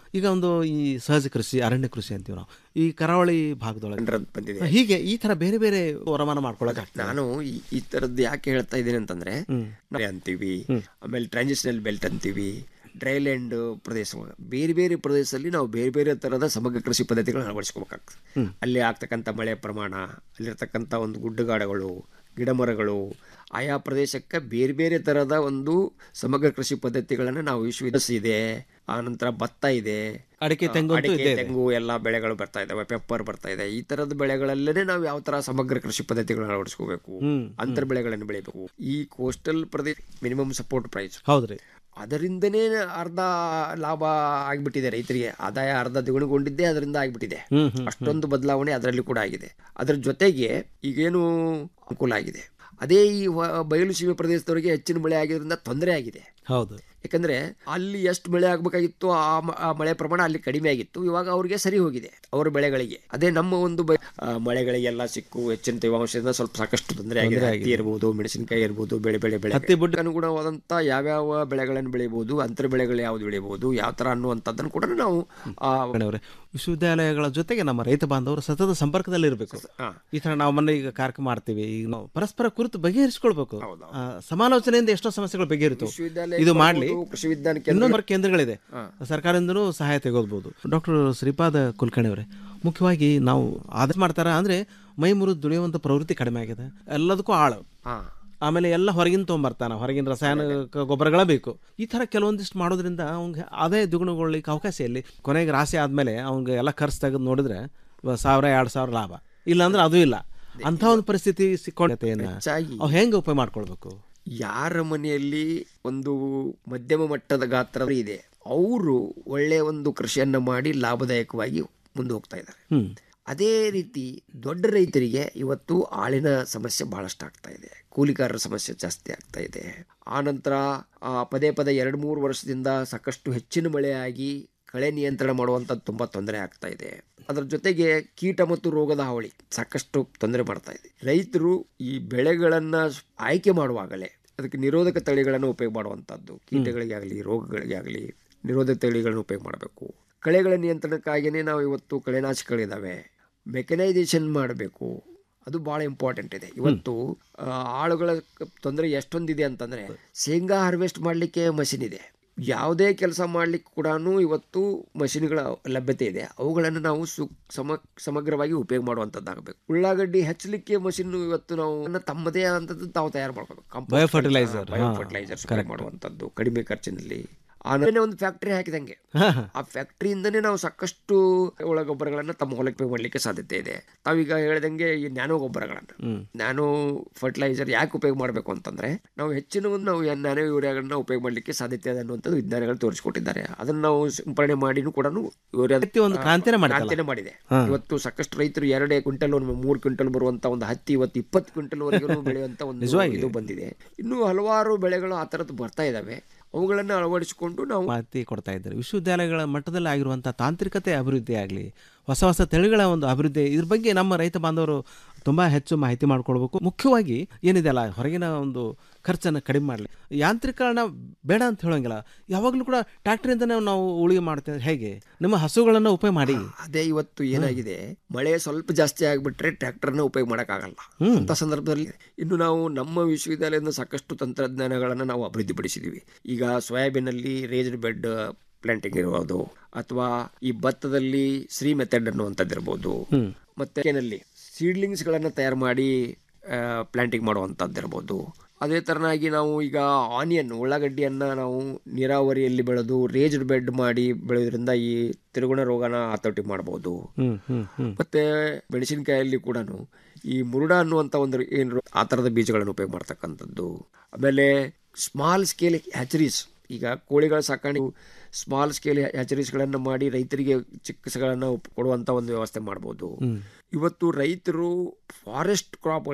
ಈಗ ಒಂದು ಈ ಸಹಜ ಕೃಷಿ ಅರಣ್ಯ ಕೃಷಿ ಅಂತೀವಿ ನಾವು ಈ ಕರಾವಳಿ ಭಾಗದೊಳಗೆ ಬಂದಿದೆ ಹೀಗೆ ಈ ತರ ಬೇರೆ ಬೇರೆ ವರಮಾನ ಮಾಡ್ಕೊಳಕ್ ನಾನು ಈ- ಈ ತರದ್ದು ಯಾಕೆ ಹೇಳ್ತಾ ಇದ್ದೀನಿ ಅಂತಂದ್ರೆ ನಾವು ಅಂತೀವಿ ಆಮೇಲೆ ಟ್ರಾನ್ಸಿಷನಲ್ ಬೆಲ್ಟ್ ಅಂತೀವಿ ಡ್ರೈಲ್ಯಾಂಡ್ ಪ್ರದೇಶ ಬೇರೆ ಬೇರೆ ಪ್ರದೇಶದಲ್ಲಿ ನಾವು ಬೇರೆ ಬೇರೆ ತರದ ಸಮಗ್ರ ಕೃಷಿ ಪದ್ಧತಿಗಳನ್ನ ಅಳವಡಿಸ್ಕೋಬೇಕಾಗ್ತದೆ ಅಲ್ಲಿ ಆಗ್ತಕ್ಕಂಥ ಮಳೆ ಪ್ರಮಾಣ ಅಲ್ಲಿರ್ತಕ್ಕಂಥ ಒಂದು ಗುಡ್ಡಗಾಡಗಳು ಗಿಡಮರಗಳು ಆಯಾ ಪ್ರದೇಶಕ್ಕೆ ಬೇರೆ ಬೇರೆ ತರದ ಒಂದು ಸಮಗ್ರ ಕೃಷಿ ಪದ್ಧತಿಗಳನ್ನು ನಾವು ವಿಶ್ವವಿದ್ಯಾಲಯ ಇದೆ ಆ ನಂತರ ಭತ್ತ ಇದೆ ಅಡಿಕೆ, ಆ, ತೆಂಗು ಅಂತೂ ಅಡಿಕೆ, ಇದ್ದೇ ಇದೆ. ತೆಂಗು ಎಲ್ಲ ಬೆಳೆಗಳು ಬರ್ತಾ ಇದಾವೆ ಪೆಪ್ಪರ್ ಬರ್ತಾ ಇದೆ ಈ ತರದ ಬೆಳೆಗಳಲ್ಲೇ ನಾವು ಯಾವ ತರ ಸಮಗ್ರ ಕೃಷಿ ಪದ್ಧತಿಗಳನ್ನ ಅಳವಡಿಸ್ಕೋಬೇಕು ಹ್ಮ್, ಅಂತರ್ ಬೆಳೆಗಳನ್ನು ಬೆಳಿಬೇಕು ಈ ಕೋಸ್ಟಲ್ ಪ್ರದೇಶ ಮಿನಿಮಮ್ ಸಪೋರ್ಟ್ ಪ್ರೈಸ್ ಹೌದ್ರಿ ಅದರಿಂದನೇ ಅರ್ಧ ಲಾಭ ಆಗಿಬಿಟ್ಟಿದೆ ರೈತರಿಗೆ ಆದಾಯ ಅರ್ಧ ದ್ವಿಗುಣಗೊಂಡಿದ್ದೇ ಅದರಿಂದ ಆಗಿಬಿಟ್ಟಿದೆ ಹ್ಮ್, ಹ್ಮ್, ಅಷ್ಟೊಂದು ಬದಲಾವಣೆ ಅದರಲ್ಲಿ ಕೂಡ ಆಗಿದೆ ಅದರ ಜೊತೆಗೆ ಈಗೇನು ಅನುಕೂಲ ಆಗಿದೆ ಅದೇ ಈ ವ- ಬಯಲು ಸೀಮೆ ಪ್ರದೇಶದವರಿಗೆ ಹೆಚ್ಚಿನ ಮಳೆ ಆಗಿರೋದ್ರಿಂದ ತೊಂದರೆ ಆಗಿದೆ ಹೌದು ಯಾಕಂದ್ರೆ ಅಲ್ಲಿ ಎಷ್ಟು ಮಳೆ ಆಗಬೇಕಾಗಿತ್ತು ಆ ಮ- ಆ ಮಳೆ ಪ್ರಮಾಣ ಅಲ್ಲಿ ಕಡಿಮೆ ಆಗಿತ್ತು ಇವಾಗ ಅವ್ರಿಗೆ ಸರಿ ಹೋಗಿದೆ ಅವರ ಬೆಳೆಗಳಿಗೆ ಅದೇ ನಮ್ಮ ಒಂದು ಬ- ಆ, ಮಳೆಗಳಿಗೆಲ್ಲ ಸಿಕ್ಕು ಹೆಚ್ಚಿನ ತೇವಾಂಶದಿಂದ ಸ್ವಲ್ಪ ಸಾಕಷ್ಟು ತೊಂದರೆ ಆಗಿದೆ ತೊಂದ್ರೆ ಹತ್ತಿ ಇರ್ಬೋದು ಮೆಣಸಿನಕಾಯಿ ಇರ್ಬೋದು ಬೆಳೆ ಬೆಳೆ ಬೆಳೆ ಹತ್ತಿ ಬುಡ್ಡ- ಅನುಗುಣವಾದಂತ ಯಾವ್ಯಾವ ಬೆಳೆಗಳನ್ನು ಬೆಳಿಬಹುದು ಅಂತರ ಬೆಳೆಗಳು ಯಾವ್ದು ಬೆಳಿಬಹುದು ಯಾವ ತರ ಅನ್ನುವಂಥದ್ದನ್ನು ಕೂಡ ನಾವು ಆ, ಅವರೇ ವಿಶ್ವವಿದ್ಯಾಲಯಗಳ ಜೊತೆಗೆ ನಮ್ಮ ರೈತ ಬಾಂಧವರು ಸತತ ಸಂಪರ್ಕದಲ್ಲಿ ಇರಬೇಕು ಹಾ. ಈ ತರ ನಾವು ಮೊನ್ನೆ ಈಗ ಕಾರ್ಯಕ್ರಮ ಮಾಡ್ತೀವಿ ಈಗ ನಾವು ಪರಸ್ಪರ ಕುರಿತು ಬಗೆಹರಿಸ್ಕೊಳ್ಬೇಕು ಆ, ಸಮಾಲೋಚನೆಯಿಂದ ಎಷ್ಟೋ ಸಮಸ್ಯೆಗಳು ಬಗೆಹರಿತು ವಿಶ್ವವಿದ್ಯಾಲಯ ಇದು ಮಾಡ್ಲಿ ಇರ್ಬೋದು, ಕೃಷಿ ವಿಜ್ಞಾನ ಕೇಂದ್ರ ಇನ್ನೊಂದು ಕೇಂದ್ರಗಳಿದೆ ಸರ್ಕಾರದಿಂದನೂ ಸಹಾಯ ತೆಗೆದುಬಹುದು ಡಾಕ್ಟರ್ ಶ್ರೀಪಾದ ಕುಲಕರ್ಣಿ ಅವರೇ ಮುಖ್ಯವಾಗಿ ನಾವು ಆದ ಮಾಡ್ತಾರ ಅಂದ್ರೆ ಮೈ ಮುರಿದು ದುಡಿಯುವಂತ ಪ್ರವೃತ್ತಿ ಕಡಿಮೆ ಆಗಿದೆ ಎಲ್ಲದಕ್ಕೂ ಆಳು ಹಾ. ಆಮೇಲೆ ಎಲ್ಲ ಹೊರಗಿನ ತೊಗೊಂಬರ್ತಾನ ಹೊರಗಿನ ರಾಸಾಯನಿಕ ಗೊಬ್ಬರಗಳ ಬೇಕು ಈ ತರ ಕೆಲವೊಂದಿಷ್ಟು ಮಾಡೋದ್ರಿಂದ ಅವ್ಗೆ ಆದಾಯ ದ್ವಿಗುಣಗೊಳ್ಳಿಕ್ಕೆ ಅವಕಾಶ ಇಲ್ಲಿ ಕೊನೆಗೆ ರಾಶಿ ಆದ್ಮೇಲೆ ಅವ್ಗೆ ಎಲ್ಲ ಖರ್ಚು ತೆಗೆದು ನೋಡಿದ್ರೆ ವ- ಸಾವಿರ ಎರಡು ಸಾವಿರ ಲಾಭ ಇಲ್ಲ ಅಂದ್ರೆ ಅದು ಇಲ್ಲ ಅಂತ ಒಂದು ಪರಿಸ್ಥಿತಿ ಸಿಕ್ಕೊಂಡತೆಯನ್ನ ಹೆಚ್ಚಾಗಿ ಅವ್ ಹೆಂಗೆ ಉಪಯೋಗ ಮಾಡ್ಕೊಳ್ಬೇಕು ಯಾರ ಮನೆಯಲ್ಲಿ ಒಂದು ಮಧ್ಯಮ ಮಟ್ಟದ ಗಾತ್ರ ಇದೆ ಅವರು ಒಳ್ಳೆಯ ಒಂದು ಕೃಷಿಯನ್ನ ಮಾಡಿ ಲಾಭದಾಯಕವಾಗಿ ಮುಂದೆ ಹೋಗ್ತಾ ಇದ್ದಾರೆ ಹ್ಮ್ ಅದೇ ರೀತಿ ದೊಡ್ಡ ರೈತರಿಗೆ ಇವತ್ತು ಆಳಿನ ಸಮಸ್ಯೆ ಬಹಳಷ್ಟು ಆಗ್ತಾ ಇದೆ ಕೂಲಿಕಾರರ ಸಮಸ್ಯೆ ಜಾಸ್ತಿ ಆಗ್ತಾ ಇದೆ ಆನಂತರ ಆ, ಪದೇ ಪದೇ ಎರಡು ಮೂರು ವರ್ಷದಿಂದ ಸಾಕಷ್ಟು ಹೆಚ್ಚಿನ ಮಳೆಯಾಗಿ ಕಳೆ ನಿಯಂತ್ರಣ ಮಾಡುವಂಥದ್ದು ತುಂಬ ತೊಂದರೆ ಆಗ್ತಾ ಇದೆ ಅದರ ಜೊತೆಗೆ ಕೀಟ ಮತ್ತು ರೋಗದ ಹಾವಳಿ ಸಾಕಷ್ಟು ತೊಂದರೆ ಮಾಡ್ತಾ ಇದೆ ರೈತರು ಈ ಬೆಳೆಗಳನ್ನು ಆಯ್ಕೆ ಮಾಡುವಾಗಲೇ ಅದಕ್ಕೆ ನಿರೋಧಕ ತಳಿಗಳನ್ನು ಉಪಯೋಗ ಮಾಡುವಂಥದ್ದು ಕೀಟಗಳಿಗೆ ಆಗಲಿ ರೋಗಗಳಿಗೆ ಆಗಲಿ ನಿರೋಧಕ ತಳಿಗಳನ್ನು ಉಪಯೋಗ ಮಾಡಬೇಕು ಕಳೆಗಳ ನಿಯಂತ್ರಣಕ್ಕಾಗಿಯೇ ನಾವು ಇವತ್ತು ಕಳೆನಾಶಕಗಳಿದ್ದಾವೆ ಮೆಕನೈಸೇಷನ್ ಮಾಡಬೇಕು ಅದು ಭಾಳ ಇಂಪಾರ್ಟೆಂಟ್ ಇದೆ ಇವತ್ತು ಆ, ಆಳುಗಳ ಕ- ತೊಂದರೆ ಎಷ್ಟೊಂದಿದೆ ಅಂತಂದ್ರೆ ಶೇಂಗಾ ಹಾರ್ವೆಸ್ಟ್ ಮಾಡಲಿಕ್ಕೆ ಮಷಿನ್ ಇದೆ ಯಾವುದೇ ಕೆಲಸ ಮಾಡ್ಲಿಕ್ಕೆ ಕೂಡ ಇವತ್ತು ಮಷಿನ್ಗಳ ಲಭ್ಯತೆ ಇದೆ ಅವುಗಳನ್ನು ನಾವು ಸು ಸಮ ಸಮಗ್ರವಾಗಿ ಉಪಯೋಗ ಮಾಡುವಂಥದ್ದಾಗಬೇಕು ಉಳ್ಳಾಗಡ್ಡಿ ಹಚ್ಚಲಿಕ್ಕೆ ಮಷಿನ್ ಇವತ್ತು ನಾವು ಅದನ್ನ ತಮ್ಮದೇ ಆದಂಥದ್ದು ತಾವು ತಯಾರು ಮಾಡ್ಕೋಬೇಕು Biofertilizer, ಬಯೋ ಹಾ, ಫರ್ಟಿಲೈಸರ್ಸ್ correct. ಮಾಡುವಂಥದ್ದು ಕಡಿಮೆ ಖರ್ಚಿನಲ್ಲಿ ಆಮೇಲೆ ಒಂದು ಫ್ಯಾಕ್ಟರಿ ಹಾಕಿದಂಗೆ ಆ ಫ್ಯಾಕ್ಟರಿಯಿಂದನೇ ನಾವು ಸಾಕಷ್ಟು ಒಳ ಗೊಬ್ಬರಗಳನ್ನು ತಮ್ಮ ಹೊಲಕ್ಕೆ ಉಪಯೋಗ ಮಾಡಲಿಕ್ಕೆ ಸಾಧ್ಯತೆ ಇದೆ ತಾವೀಗ ಹೇಳ್ದಂಗೆ ಈ ನ್ಯಾನೋ ಗೊಬ್ಬರಗಳನ್ನು ಹ್ಮ್. ನ್ಯಾನೋ ಫರ್ಟಿಲೈಸರ್ ಯಾಕೆ ಉಪಯೋಗ ಮಾಡಬೇಕು ಅಂತಂದ್ರೆ ನಾವು ಹೆಚ್ಚಿನ ಒಂದು ನಾವು ನ್ಯಾನೋ ಯೂರಿಯಾಗಳನ್ನ ಉಪಯೋಗ ಮಾಡಲಿಕ್ಕೆ ಸಾಧ್ಯತೆ ಇದೆ ಅನ್ನುವಂಥದ್ದು ವಿಜ್ಞಾನಿಗಳು ತೋರಿಸಿಕೊಟ್ಟಿದ್ದಾರೆ ಅದನ್ನು ನಾವು ಸಿಂಪರಣೆ ಮಾಡಿನೂ ಕೂಡ ಯೂರಿಯಾ ವ್ಯಕ್ತಿ ಒಂದು ಕ್ರಾಂತಿನೇ ಮಾಡಿದಲ್ಲ? ಕ್ರಾಂತಿನೇ ಮಾಡಿದೆ ಹಾ. ಇವತ್ತು ಸಾಕಷ್ಟು ರೈತರು ಎರಡೇ ಕ್ವಿಂಟಲ್ ಒಂದು ಮೂರು ಕ್ವಿಂಟಲ್ ಬರುವಂತ ಒಂದು ಹತ್ತಿ ಇವತ್ತು ಇಪ್ಪತ್ತು ಕ್ವಿಂಟಲ್ ವರೆಗೂ ಬೆಳೆಯುವಂತ ಒಂದು ನಿಜವಾಗಿ. ಇದು ಬಂದಿದೆ ಇನ್ನು ಹಲವಾರು ಬೆಳೆಗಳು ಆ ಥರದ್ದು ಬರ್ತಾ ಇದಾವೆ ಅವುಗಳನ್ನು ಅಳವಡಿಸಿಕೊಂಡು ನಾವು ಮಾಹಿತಿ ಕೊಡ್ತಾ ಇದ್ದಾರೆ ವಿಶ್ವವಿದ್ಯಾಲಯಗಳ ಮಟ್ಟದಲ್ಲಿ ಆಗಿರುವಂಥ ತಾಂತ್ರಿಕತೆ ಅಭಿವೃದ್ಧಿ ಆಗಲಿ ಹೊಸ ಹೊಸ ತಳಿಗಳ ಒಂದು ಅಭಿವೃದ್ಧಿ ಇದ್ರ ಬಗ್ಗೆ ನಮ್ಮ ರೈತ ಬಾಂಧವರು ತುಂಬ ಹೆಚ್ಚು ಮಾಹಿತಿ ಮಾಡ್ಕೊಳ್ಬೇಕು ಮುಖ್ಯವಾಗಿ ಏನಿದೆಯಲ್ಲ ಹೊರಗಿನ ಒಂದು ಖರ್ಚನ್ನು ಕಡಿಮೆ ಮಾಡಲಿ ಯಾಂತ್ರೀಕರಣ ಬೇಡ ಅಂತ ಹೇಳೋಂಗಿಲ್ಲ ಯಾವಾಗಲೂ ಕೂಡ ಟ್ರ್ಯಾಕ್ಟರಿಂದನೇ ನಾವು ಉಳಿಗೆ ಮಾಡ್ತೇವೆ ಹೇಗೆ ನಿಮ್ಮ ಹಸುಗಳನ್ನು ಉಪಯೋಗ ಮಾಡಿ ಅದೇ ಇವತ್ತು ಏನಾಗಿದೆ ಮಳೆ ಸ್ವಲ್ಪ ಜಾಸ್ತಿ ಆಗಿಬಿಟ್ರೆ ಟ್ರ್ಯಾಕ್ಟರ್ನ ಉಪಯೋಗ ಮಾಡೋಕ್ಕಾಗಲ್ಲ ಹ್ಮ್. ಅಂತ ಸಂದರ್ಭದಲ್ಲಿ ಇನ್ನು ನಾವು ನಮ್ಮ ವಿಶ್ವವಿದ್ಯಾಲಯದಿಂದ ಸಾಕಷ್ಟು ತಂತ್ರಜ್ಞಾನಗಳನ್ನು ನಾವು ಅಭಿವೃದ್ಧಿಪಡಿಸಿದ್ದೀವಿ ಈಗ ಸೋಯಾಬೀನಲ್ಲಿ ರೇಜ್ಡ್ ಬೆಡ್ ಪ್ಲಾಂಟಿಂಗ್ ಇರ್ಬೋದು ಅಥವಾ ಈ ಭತ್ತದಲ್ಲಿ ಶ್ರೀ ಮೆಥಡ್ ಅನ್ನುವಂಥದ್ದು ಇರ್ಬೋದು ಹ್ಮ್. ಮತ್ತೆ ಏನಲ್ಲಿ ಸೀಡ್ಲಿಂಗ್ಸ್ಗಳನ್ನು ತಯಾರು ಮಾಡಿ ಪ್ಲಾಂಟಿಂಗ್ ಮಾಡುವಂಥದ್ದು ಇರ್ಬೋದು ಅದೇ ಥರನಾಗಿ ನಾವು ಈಗ ಆನಿಯನ್ ಉಳ್ಳಾಗಡ್ಡಿಯನ್ನು ನಾವು ನೀರಾವರಿಯಲ್ಲಿ ಬೆಳೆದು ರೇಜ್ಡ್ ಬೆಡ್ ಮಾಡಿ ಬೆಳೆಯೋದ್ರಿಂದ ಈ ತಿರುಗುಣ ರೋಗನ ಹತೋಟಿ ಮಾಡ್ಬೋದು ಹ್ಮ್ ಹ್ಮ್ ಹ್ಮ್ ಮತ್ತೆ ಮೆಣಸಿನಕಾಯಲ್ಲಿ ಕೂಡ ಈ ಮುರುಡ ಅನ್ನುವಂಥ ಒಂದು ಏನು ಆ ಥರದ ಬೀಜಗಳನ್ನು ಉಪಯೋಗ ಮಾಡ್ತಕ್ಕಂಥದ್ದು ಆಮೇಲೆ ಸ್ಮಾಲ್ ಸ್ಕೇಲ್ ಹ್ಯಾಚರೀಸ್ ಈಗ ಕೋಳಿಗಳ ಸಾಕಾಣೆ ಸ್ಮಾಲ್ ಸ್ಕೇಲ್ ಹ್ಯಾಚರೀಸ್ಗಳನ್ನು ಮಾಡಿ ರೈತರಿಗೆ ಚಿಕಿತ್ಸೆಗಳನ್ನು ಕೊಡುವಂಥ ಒಂದು ವ್ಯವಸ್ಥೆ ಮಾಡ್ಬೋದು ಹ್ಮ್. ಇವತ್ತು ರೈತರು ಫಾರೆಸ್ಟ್ ಕ್ರಾಪ್ಗಳಿಂದ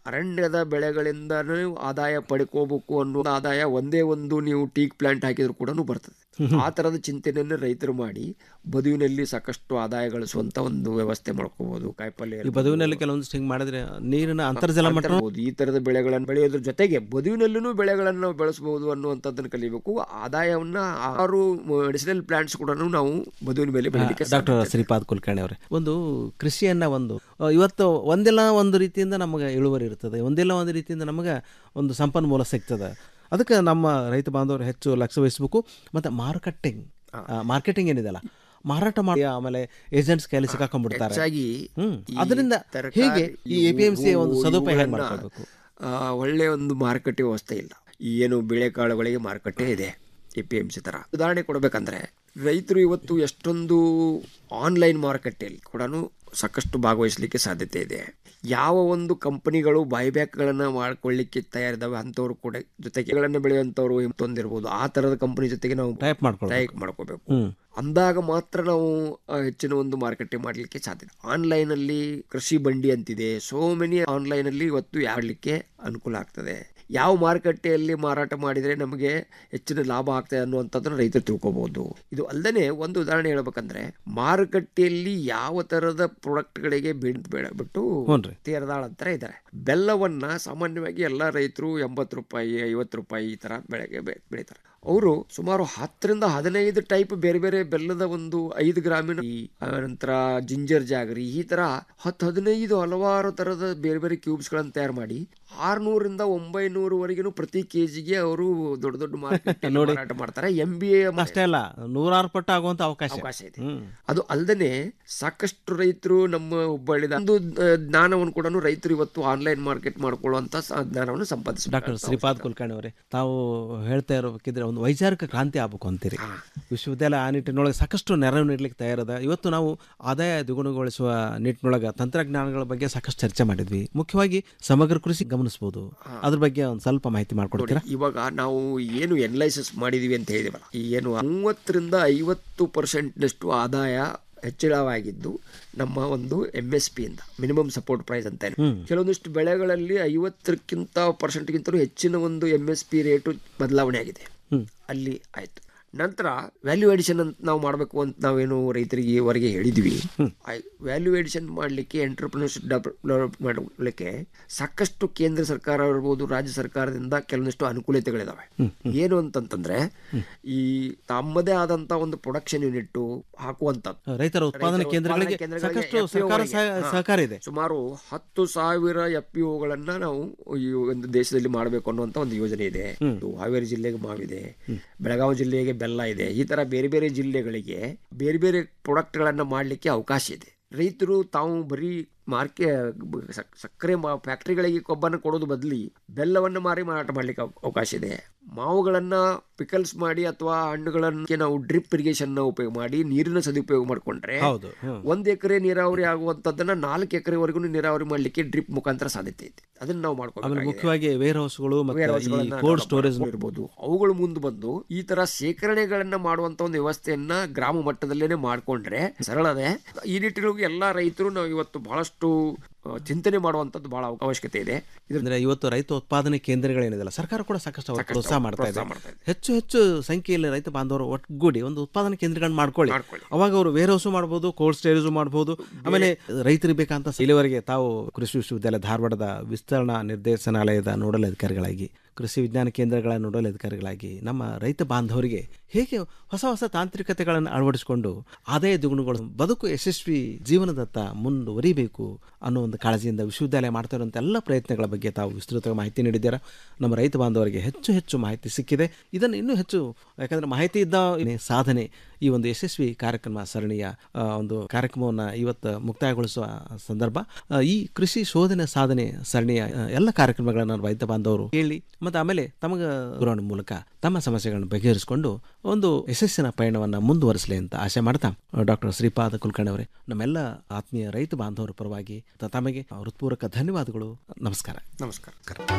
ಅರಣ್ಯದ ಬೆಳೆಗಳಿಂದನೂ ಆದಾಯ ಪಡ್ಕೋಬೇಕು ಅನ್ನೋ ಆದಾಯ ಒಂದೇ ಒಂದು ನೀವು ಟೀಕ್ ಪ್ಲಾಂಟ್ ಹಾಕಿದ್ರು ಕೂಡ ಬರ್ತದೆ ಆ ತರದ ಚಿಂತನೆಯನ್ನು ರೈತರು ಮಾಡಿ ಬದುವಿನಲ್ಲಿ ಸಾಕಷ್ಟು ಆದಾಯ ಗಳಿಸುವಂತ ಒಂದು ವ್ಯವಸ್ಥೆ ಮಾಡ್ಕೋಬಹುದು ಕಾಯಿಪಲ್ಯ ಈ ಬದುವಿನಲ್ಲಿ ಕೆಲವೊಂದಿಷ್ಟು ಹಿಂಗೆ ಮಾಡಿದ್ರೆ ನೀರಿನ ಅಂತರ್ಜಲ ಮಟ್ಟ ಅಂತರ್ಬೋದು. ಈ ತರದ ಬೆಳೆಗಳನ್ನು ಬೆಳೆಯೋದ್ರ ಜೊತೆಗೆ ಬದುವಿನಲ್ಲೂ ಬೆಳೆಗಳನ್ನು ನಾವು ಬೆಳೆಸಬಹುದು ಅನ್ನುವಂಥದ್ದನ್ನು ಕಲಿಬೇಕು ಆದಾಯವನ್ನ ಆರು ಮೆಡಿಸಿನಲ್ ಪ್ಲಾಂಟ್ಸ್ ಕೂಡ ನಾವು ಬದುವಿನ ಮೇಲೆ ಬೆಳಲಿಕ್ಕೆ ಡಾಕ್ಟರ್ ಶ್ರೀಪಾದ್ ಕುಲಕರ್ಣಿ ಅವರೇ ಒಂದು ಕೃಷಿಯನ್ನ ಒಂದು ಆ, ಇವತ್ತು ಒಂದಿಲ್ಲ ಒಂದು ರೀತಿಯಿಂದ ನಮಗೆ ಇಳುವರಿ ಇರ್ತದೆ ಒಂದಿಲ್ಲ ಒಂದು ರೀತಿಯಿಂದ ನಮಗೆ ಒಂದು ಸಂಪನ್ಮೂಲ ಸಿಗ್ತದೆ ಅದಕ್ಕೆ ನಮ್ಮ ರೈತ ಬಾಂಧವರು ಹೆಚ್ಚು ಲಕ್ಷ್ಯ ವಹಿಸಬೇಕು ಮತ್ತು ಮಾರುಕಟ್ಟೆ ಮಾರ್ಕೆಟಿಂಗ್ ಏನಿದೆಲ್ಲ ಮಾರಾಟ ಮಾಡಿ ಆಮೇಲೆ ಏಜೆಂಟ್ಸ್ ಕೈಲಿ ಸಿಕ್ಕಾಕೊಂಡ್ಬಿಡ್ತಾರೆ ಹೆಚ್ಚಾಗಿ ಹ್ಮ್ ಈ ಅದರಿಂದ ತರಕಾರಿ, ಹೇಗೆ ಈ ಎ ಪಿ ಎಂ ಸಿ ಒಂದು ಹೂವು, ಸದುಪಯೋಗ ಹೇಗೆ ಇವುಗಳನ್ನ, ಮಾಡ್ಕೋಬೇಕು ಆ, ಒಳ್ಳೆಯ ಒಂದು ಮಾರುಕಟ್ಟೆ ವ್ಯವಸ್ಥೆ ಇಲ್ಲ ಈ ಏನು ಬೆಳೆಕಾಳುಗಳಿಗೆ ಮಾರುಕಟ್ಟೆ ಇದೆ ಎ ಪಿ ಎಂ ಸಿ ಥರ ಉದಾಹರಣೆ ಕೊಡಬೇಕಂದ್ರೆ ರೈತರು ಇವತ್ತು ಎಷ್ಟೊಂದು ಆನ್ಲೈನ್ ಮಾರುಕಟ್ಟೆಯಲ್ಲಿ ಕೂಡ ಸಾಕಷ್ಟು ಭಾಗವಹಿಸಲಿಕ್ಕೆ ಸಾಧ್ಯತೆ ಇದೆ ಯಾವ ಒಂದು ಕಂಪನಿಗಳು ಬೈಬ್ಯಾಕ್ಗಳನ್ನು ಮಾಡ್ಕೊಳ್ಳಿಕ್ಕೆ ತಯಾರಿದಾವೆ ಅಂಥವ್ರು ಕೂಡ ಜೊತೆಗೆ ಗಳನ್ನು ಬೆಳೆಯುವಂಥವ್ರು ತೊಂದಿರ್ಬೋದು ಆ ಥರದ ಕಂಪನಿ ಜೊತೆಗೆ ನಾವು ಟೈಪ್ ಮಾಡ್ಕೊಳ್ಬೇಕು. ಟೈಪ್ ಮಾಡ್ಕೋಬೇಕು ಹ್ಮ್. ಅಂದಾಗ ಮಾತ್ರ ನಾವು ಆ, ಹೆಚ್ಚಿನ ಒಂದು ಮಾರುಕಟ್ಟೆ ಮಾಡಲಿಕ್ಕೆ ಸಾಧ್ಯ ಆನ್ಲೈನ್ ಅಲ್ಲಿ ಕೃಷಿ ಬಂಡಿ ಅಂತಿದೆ ಸೋ ಮೆನಿ ಆನ್ಲೈನ್ ಅಲ್ಲಿ ಇವತ್ತು ಯಾಡಲಿಕ್ಕೆ ಅನುಕೂಲ ಆಗ್ತದೆ ಯಾವ ಮಾರುಕಟ್ಟೆಯಲ್ಲಿ ಮಾರಾಟ ಮಾಡಿದರೆ ನಮಗೆ ಹೆಚ್ಚಿನ ಲಾಭ ಆಗ್ತದೆ ಅನ್ನುವಂಥದ್ದನ್ನು ರೈತರು ತಿಳ್ಕೊಬಹುದು ಇದು ಅಲ್ಲದೆ ಒಂದು ಉದಾಹರಣೆ ಹೇಳ್ಬೇಕಂದ್ರೆ ಮಾರುಕಟ್ಟೆಯಲ್ಲಿ ಯಾವ ತರದ ಪ್ರಾಡಕ್ಟ್ಗಳಿಗೆ ಬಿಟ್ಟು ಹ್ಞೂನ್ರಿ. ತೇರದಾಳ ಅಂತ ಇದ್ದಾರೆ ಬೆಲ್ಲವನ್ನ ಸಾಮಾನ್ಯವಾಗಿ ಎಲ್ಲ ರೈತರು ಎಂಬತ್ತು ರೂಪಾಯಿ ಐವತ್ತು ರೂಪಾಯಿ ಈ ತರ ಬೆಳೆಗೆ ಬೆ- ಬೆಳೀತಾರೆ ಅವರು ಸುಮಾರು ಹತ್ತರಿಂದ ಹದಿನೈದು ಟೈಪ್ ಬೇರೆ ಬೇರೆ ಬೆಲ್ಲದ ಒಂದು ಐದು ಗ್ರಾಮಿನ ಈ, ಆ, ನಂತರ ಜಿಂಜರ್ ಜಾಗರಿ ಈ ತರ ಹತ್ತು ಹದಿನೈದು ಹಲವಾರು ತರದ ಬೇರೆ ಬೇರೆ ಕ್ಯೂಬ್ಸ್ ಗಳನ್ನ ತಯಾರು ಮಾಡಿ ಆರ್ನೂರಿಂದ ಒಂಬೈನೂರವರೆಗೂ ಪ್ರತಿ ಕೆಜಿಗೆ ಅವರು ದೊಡ್ಡ ದೊಡ್ಡ ಮಾರ್ಕೆಟ್ ನೋಡಿ. ಮಾರಾಟ ಮಾಡ್ತಾರೆ ಎಂ ಬಿ ಎ ಅಷ್ಟೇ ಅಲ್ಲ ನೂರಾರು ಪಟ್ಟು ಆಗುವಂತ ಅವಕಾಶ ಅವಕಾಶ ಇದೆ ಹ್ಮ್ ಅದು ಅಲ್ಲದೆ ಸಾಕಷ್ಟು ರೈತರು ನಮ್ಮ ಹುಬ್ಬಳ್ಳಿದ ಒಂದು ಆ, ಜ್ಞಾನವನ್ನು ಕೂಡ ರೈತರು ಇವತ್ತು ಆನ್ಲೈನ್ ಮಾರ್ಕೆಟ್ ಮಾಡ್ಕೊಳ್ಳುವಂತ ಸ- ಜ್ಞಾನವನ್ನು ಸಂಪಾದಿಸಬೇಕು ಡಾಕ್ಟರ್ ಶ್ರೀಪಾದ್ ಕುಲಕರ್ಣಿ ಅವರೇ ತಾವು ಹೇಳ್ತಾ ಇರೋಬೇಕಿದ್ರೆ ಒಂದು ವೈಚಾರಿಕ ಕ್ರಾಂತಿ ಆಗ್ಬೇಕು ಅಂತೀರಿ ವಿಶ್ವವಿದ್ಯಾಲಯ ಆ ನಿಟ್ಟಿನೊಳಗೆ ಸಾಕಷ್ಟು ನೆರವು ನೀಡಲಿಕ್ಕೆ ತಯಾರದ ಇವತ್ತು ನಾವು ಆದಾಯ ದ್ವಿಗುಣಗೊಳಿಸುವ ನಿಟ್ಟಿನೊಳಗೆ ತಂತ್ರಜ್ಞಾನಗಳ ಬಗ್ಗೆ ಸಾಕಷ್ಟು ಚರ್ಚೆ ಮಾಡಿದ್ವಿ ಮುಖ್ಯವಾಗಿ ಸಮಗ್ರ ಕೃಷಿ ಗಮನಿಸಬಹುದು ಅದ್ರ ಬಗ್ಗೆ ಒಂದು ಸ್ವಲ್ಪ ಮಾಹಿತಿ ಮಾಡ್ಕೊಡ್ತೀರಾ ಇವಾಗ ನಾವು ಏನು ಎನಲೈಸಿಸ್ ಮಾಡಿದೀವಿ ಅಂತ ಹೇಳಿದೇವಲ್ಲ ಈ ಏನು ಮೂವತ್ತರಿಂದ ಐವತ್ತು ಪರ್ಸೆಂಟ್ನಷ್ಟು ಆದಾಯ ಹೆಚ್ಚಳವಾಗಿದ್ದು ನಮ್ಮ ಒಂದು ಎಮ್ ಎಸ್ ಪಿ ಇಂದ ಮಿನಿಮಮ್ ಸಪೋರ್ಟ್ ಪ್ರೈಸ್ ಅಂತ ಏನು. ಹ್ಮ್. ಕೆಲವೊಂದಿಷ್ಟು ಬೆಳೆಗಳಲ್ಲಿ ಐವತ್ತಕ್ಕಿಂತ ಪರ್ಸೆಂಟ್ಗಿಂತಲೂ ಹೆಚ್ಚಿನ ಒಂದು ಎಮ್ ಎಸ್ ಪಿ ರೇಟು ಬದಲಾವಣೆ ಆಗಿದೆ ಹ್ಮ್. ಅಲ್ಲಿ ಆಯ್ತು ನಂತರ ವ್ಯಾಲ್ಯೂ ಎಡಿಷನ್ ಅಂತ ನಾವು ಮಾಡಬೇಕು ಅಂತ ನಾವೇನು ರೈತರಿಗೆ ಹೊರಗೆ ಹೇಳಿದ್ವಿ ವ್ಯಾಲ್ಯೂ ಎಡಿಷನ್ ಮಾಡಲಿಕ್ಕೆ ಎಂಟರ್ಪ್ರಿನರ್ಶಿಪ್ ಡೆವಲಪ್ ಮಾಡಲಿಕ್ಕೆ ಸಾಕಷ್ಟು ಕೇಂದ್ರ ಸರ್ಕಾರ ಇರ್ಬೋದು ರಾಜ್ಯ ಸರ್ಕಾರದಿಂದ ಕೆಲವೊಂದಿಷ್ಟು ಅನುಕೂಲತೆಗಳಿದಾವೆ ಏನು ಅಂತಂತಂದ್ರೆ ಈ ತಮ್ಮದೇ ಆದಂತ ಒಂದು ಪ್ರೊಡಕ್ಷನ್ ಯೂನಿಟ್ ಹಾಕುವಂತದ್ದು ರೈತರ ಉತ್ಪಾದನಾ ಕೇಂದ್ರಗಳಿಗೆ ಸಾಕಷ್ಟು ಸರ್ಕಾರ ಸಹ- ಸಹಕಾರ ಇದೆ ಸುಮಾರು ಹತ್ತು ಸಾವಿರ ಎಫ್ ಪಿ ಒಗಳನ್ನ ನಾವು ಈ ಒಂದು ದೇಶದಲ್ಲಿ ಮಾಡಬೇಕು ಅನ್ನುವಂತ ಒಂದು ಯೋಜನೆ ಇದೆ ಇದು ಹಾವೇರಿ ಜಿಲ್ಲೆಗೆ ಮಾವಿದೆ ಬೆಳಗಾವಿ ಜಿಲ್ಲೆಗೆ ಬೆಲ್ಲ ಇದೆ ಈ ತರ ಬೇರೆ ಬೇರೆ ಜಿಲ್ಲೆಗಳಿಗೆ ಬೇರೆ ಬೇರೆ ಪ್ರಾಡಕ್ಟ್ಗಳನ್ನ ಮಾಡಲಿಕ್ಕೆ ಅವಕಾಶ ಇದೆ ರೈತರು ತಾವು ಬರೀ ಮಾರ್ಕೆ ಸಕ್- ಸಕ್ಕರೆ ಮಾ ಫ್ಯಾಕ್ಟ್ರಿಗಳಿಗೆ ಕೊಬ್ಬನ್ನು ಕೊಡೋದು ಬದಲಿ ಬೆಲ್ಲವನ್ನು ಮಾರಿ ಮಾರಾಟ ಮಾಡಲಿಕ್ಕೆ ಅವ- ಅವಕಾಶ ಇದೆ ಮಾವುಗಳನ್ನ ಪಿಕಲ್ಸ್ ಮಾಡಿ ಅಥವಾ ಹಣ್ಣುಗಳನ್ನ ನಾವು ಡ್ರಿಪ್ ಇರಿಗೇಷನ್ ಉಪಯೋಗ ಮಾಡಿ ನೀರಿನ ಸದುಪಯೋಗ ಮಾಡಿಕೊಂಡ್ರೆ ಹೌದು ಹ್ಮ್. ಒಂದ್ ಎಕರೆ ನೀರಾವರಿ ಆಗುವಂತದ್ದನ್ನ ನಾಲ್ಕು ಎಕರೆವರೆಗೂ ನೀರಾವರಿ ಮಾಡ್ಲಿಕ್ಕೆ ಡ್ರಿಪ್ ಮುಖಾಂತರ ಸಾಧ್ಯತೆ ಇದೆ ಅದನ್ನ ನಾವು ಆಮೇಲೆ ಮಾಡ್ಕೋಬೇಕು ಮುಖ್ಯವಾಗಿ ವೇರ್ ಹೌಸ್ಗಳು ಮತ್ತು ಈ ಕೋಲ್ಡ್ ಸ್ಟೋರೇಜ್ ಇರ್ಬೋದು ಅವುಗಳು ಮುಂದೆ ಬಂದು ಈ ತರ ಶೇಖರಣೆಗಳನ್ನ ಮಾಡುವಂತ ಒಂದು ವ್ಯವಸ್ಥೆಯನ್ನ ಗ್ರಾಮ ಮಟ್ಟದಲ್ಲೇನೆ ಮಾಡ್ಕೊಂಡ್ರೆ ಸರಳದೆ ಈ ನಿಟ್ಟಿನೊಳಗೆ ಎಲ್ಲಾ ರೈತರು ನಾವು ಇವತ್ತು ಬಹಳಷ್ಟು ಆ, ಚಿಂತನೆ ಮಾಡುವಂತದ್ದು ಬಹಳ ಅವಶ್ಯಕತೆ ಇದೆ ಅಂದ್ರೆ ಇವತ್ತು ರೈತ ಉತ್ಪಾದನೆ ಕೇಂದ್ರಗಳೇನಿದೆಲ್ಲ ಸರ್ಕಾರ ಕೂಡ ಸಾಕಷ್ಟು ಅವ್ರಿಗೆ ಸಾಕಷ್ಟು ಪ್ರೋತ್ಸಾಹ ಮಾಡ್ತಾ ಇದೆ ಪ್ರೋತ್ಸಾಹ ಮಾಡ್ತಾ ಇದೆ. ಹೆಚ್ಚು ಹೆಚ್ಚು ಸಂಖ್ಯೆಯಲ್ಲಿ ರೈತ ಬಾಂಧವರು ಒಟ್ಟುಗೂಡಿ ಒಂದು ಉತ್ಪಾದನಾ ಕೇಂದ್ರಗಳನ್ನ ಮಾಡ್ಕೊಳ್ಳಿ ಅವಾಗ ಅವರು ವೇರ್ ಹೌಸ್ ಮಾಡ್ಬೋದು ಕೋಲ್ಡ್ ಸ್ಟೋರೇಜ್ ಮಾಡ್ಬೋದು ಆಮೇಲೆ ರೈತರಿಗೆ ಬೇಕಂತ ಇಲ್ಲಿವರೆಗೆ ತಾವು ಕೃಷಿ ವಿಶ್ವವಿದ್ಯಾಲಯ ಧಾರವಾಡದ ವಿಸ್ತರಣಾ ನಿರ್ದೇಶನಾಲಯದ ನೋಡಲ್ ಅಧಿಕಾರಿಗಳಾಗಿ ಕೃಷಿ ವಿಜ್ಞಾನ ಕೇಂದ್ರಗಳ ನೋಡಲ್ ಅಧಿಕಾರಿಗಳಾಗಿ ನಮ್ಮ ರೈತ ಬಾಂಧವರಿಗೆ ಹೇಗೆ ಹೊಸ ಹೊಸ ತಾಂತ್ರಿಕತೆಗಳನ್ನು ಅಳವಡಿಸಿಕೊಂಡು ಆದಾಯ ದ್ವಿಗುಣಗಳು ಬದುಕು ಯಶಸ್ವಿ ಜೀವನದತ್ತ ಮುಂದುವರಿಬೇಕು ಅನ್ನೋ ಒಂದು ಕಾಳಜಿಯಿಂದ ವಿಶ್ವವಿದ್ಯಾಲಯ ಮಾಡ್ತಾ ಇರುವಂಥ ಎಲ್ಲ ಪ್ರಯತ್ನಗಳ ಬಗ್ಗೆ ತಾವು ವಿಸ್ತೃತ ಮಾಹಿತಿ ನೀಡಿದ್ದೀರಾ ನಮ್ಮ ರೈತ ಬಾಂಧವರಿಗೆ ಹೆಚ್ಚು ಹೆಚ್ಚು ಮಾಹಿತಿ ಸಿಕ್ಕಿದೆ ಇದನ್ನು ಇನ್ನೂ ಹೆಚ್ಚು ಯಾಕಂದರೆ ಮಾಹಿತಿ ಇದ್ದ ಸಾಧನೆ ಈ ಒಂದು ಯಶಸ್ವಿ ಕಾರ್ಯಕ್ರಮ ಸರಣಿಯ ಆ, ಒಂದು ಕಾರ್ಯಕ್ರಮವನ್ನು ಇವತ್ತು ಮುಕ್ತಾಯಗೊಳಿಸುವ ಸಂದರ್ಭ ಆ, ಈ ಕೃಷಿ ಶೋಧನೆ ಸಾಧನೆ ಸರಣಿಯ ಆ, ಎಲ್ಲ ಕಾರ್ಯಕ್ರಮಗಳನ್ನು ರೈತ ಬಾಂಧವರು ಕೇಳಿ ಮತ್ತು ಆಮೇಲೆ ತಮಗೆ ದೂರವಾಣಿ ಮೂಲಕ ತಮ್ಮ ಸಮಸ್ಯೆಗಳನ್ನು ಬಗೆಹರಿಸಿಕೊಂಡು ಒಂದು ಯಶಸ್ಸಿನ ಪಯಣವನ್ನು ಮುಂದುವರಿಸಲಿ ಅಂತ ಆಶೆ ಮಾಡ್ತಾ ಡಾಕ್ಟರ್ ಶ್ರೀಪಾದ ಕುಲಕರ್ಣಿ ಅವರೇ ನಮ್ಮೆಲ್ಲ ಆತ್ಮೀಯ ರೈತ ಬಾಂಧವರ ಪರವಾಗಿ ತ- ತಮಗೆ ಹೃತ್ಪೂರ್ವಕ ಧನ್ಯವಾದಗಳು ನಮಸ್ಕಾರ ನಮಸ್ಕಾರ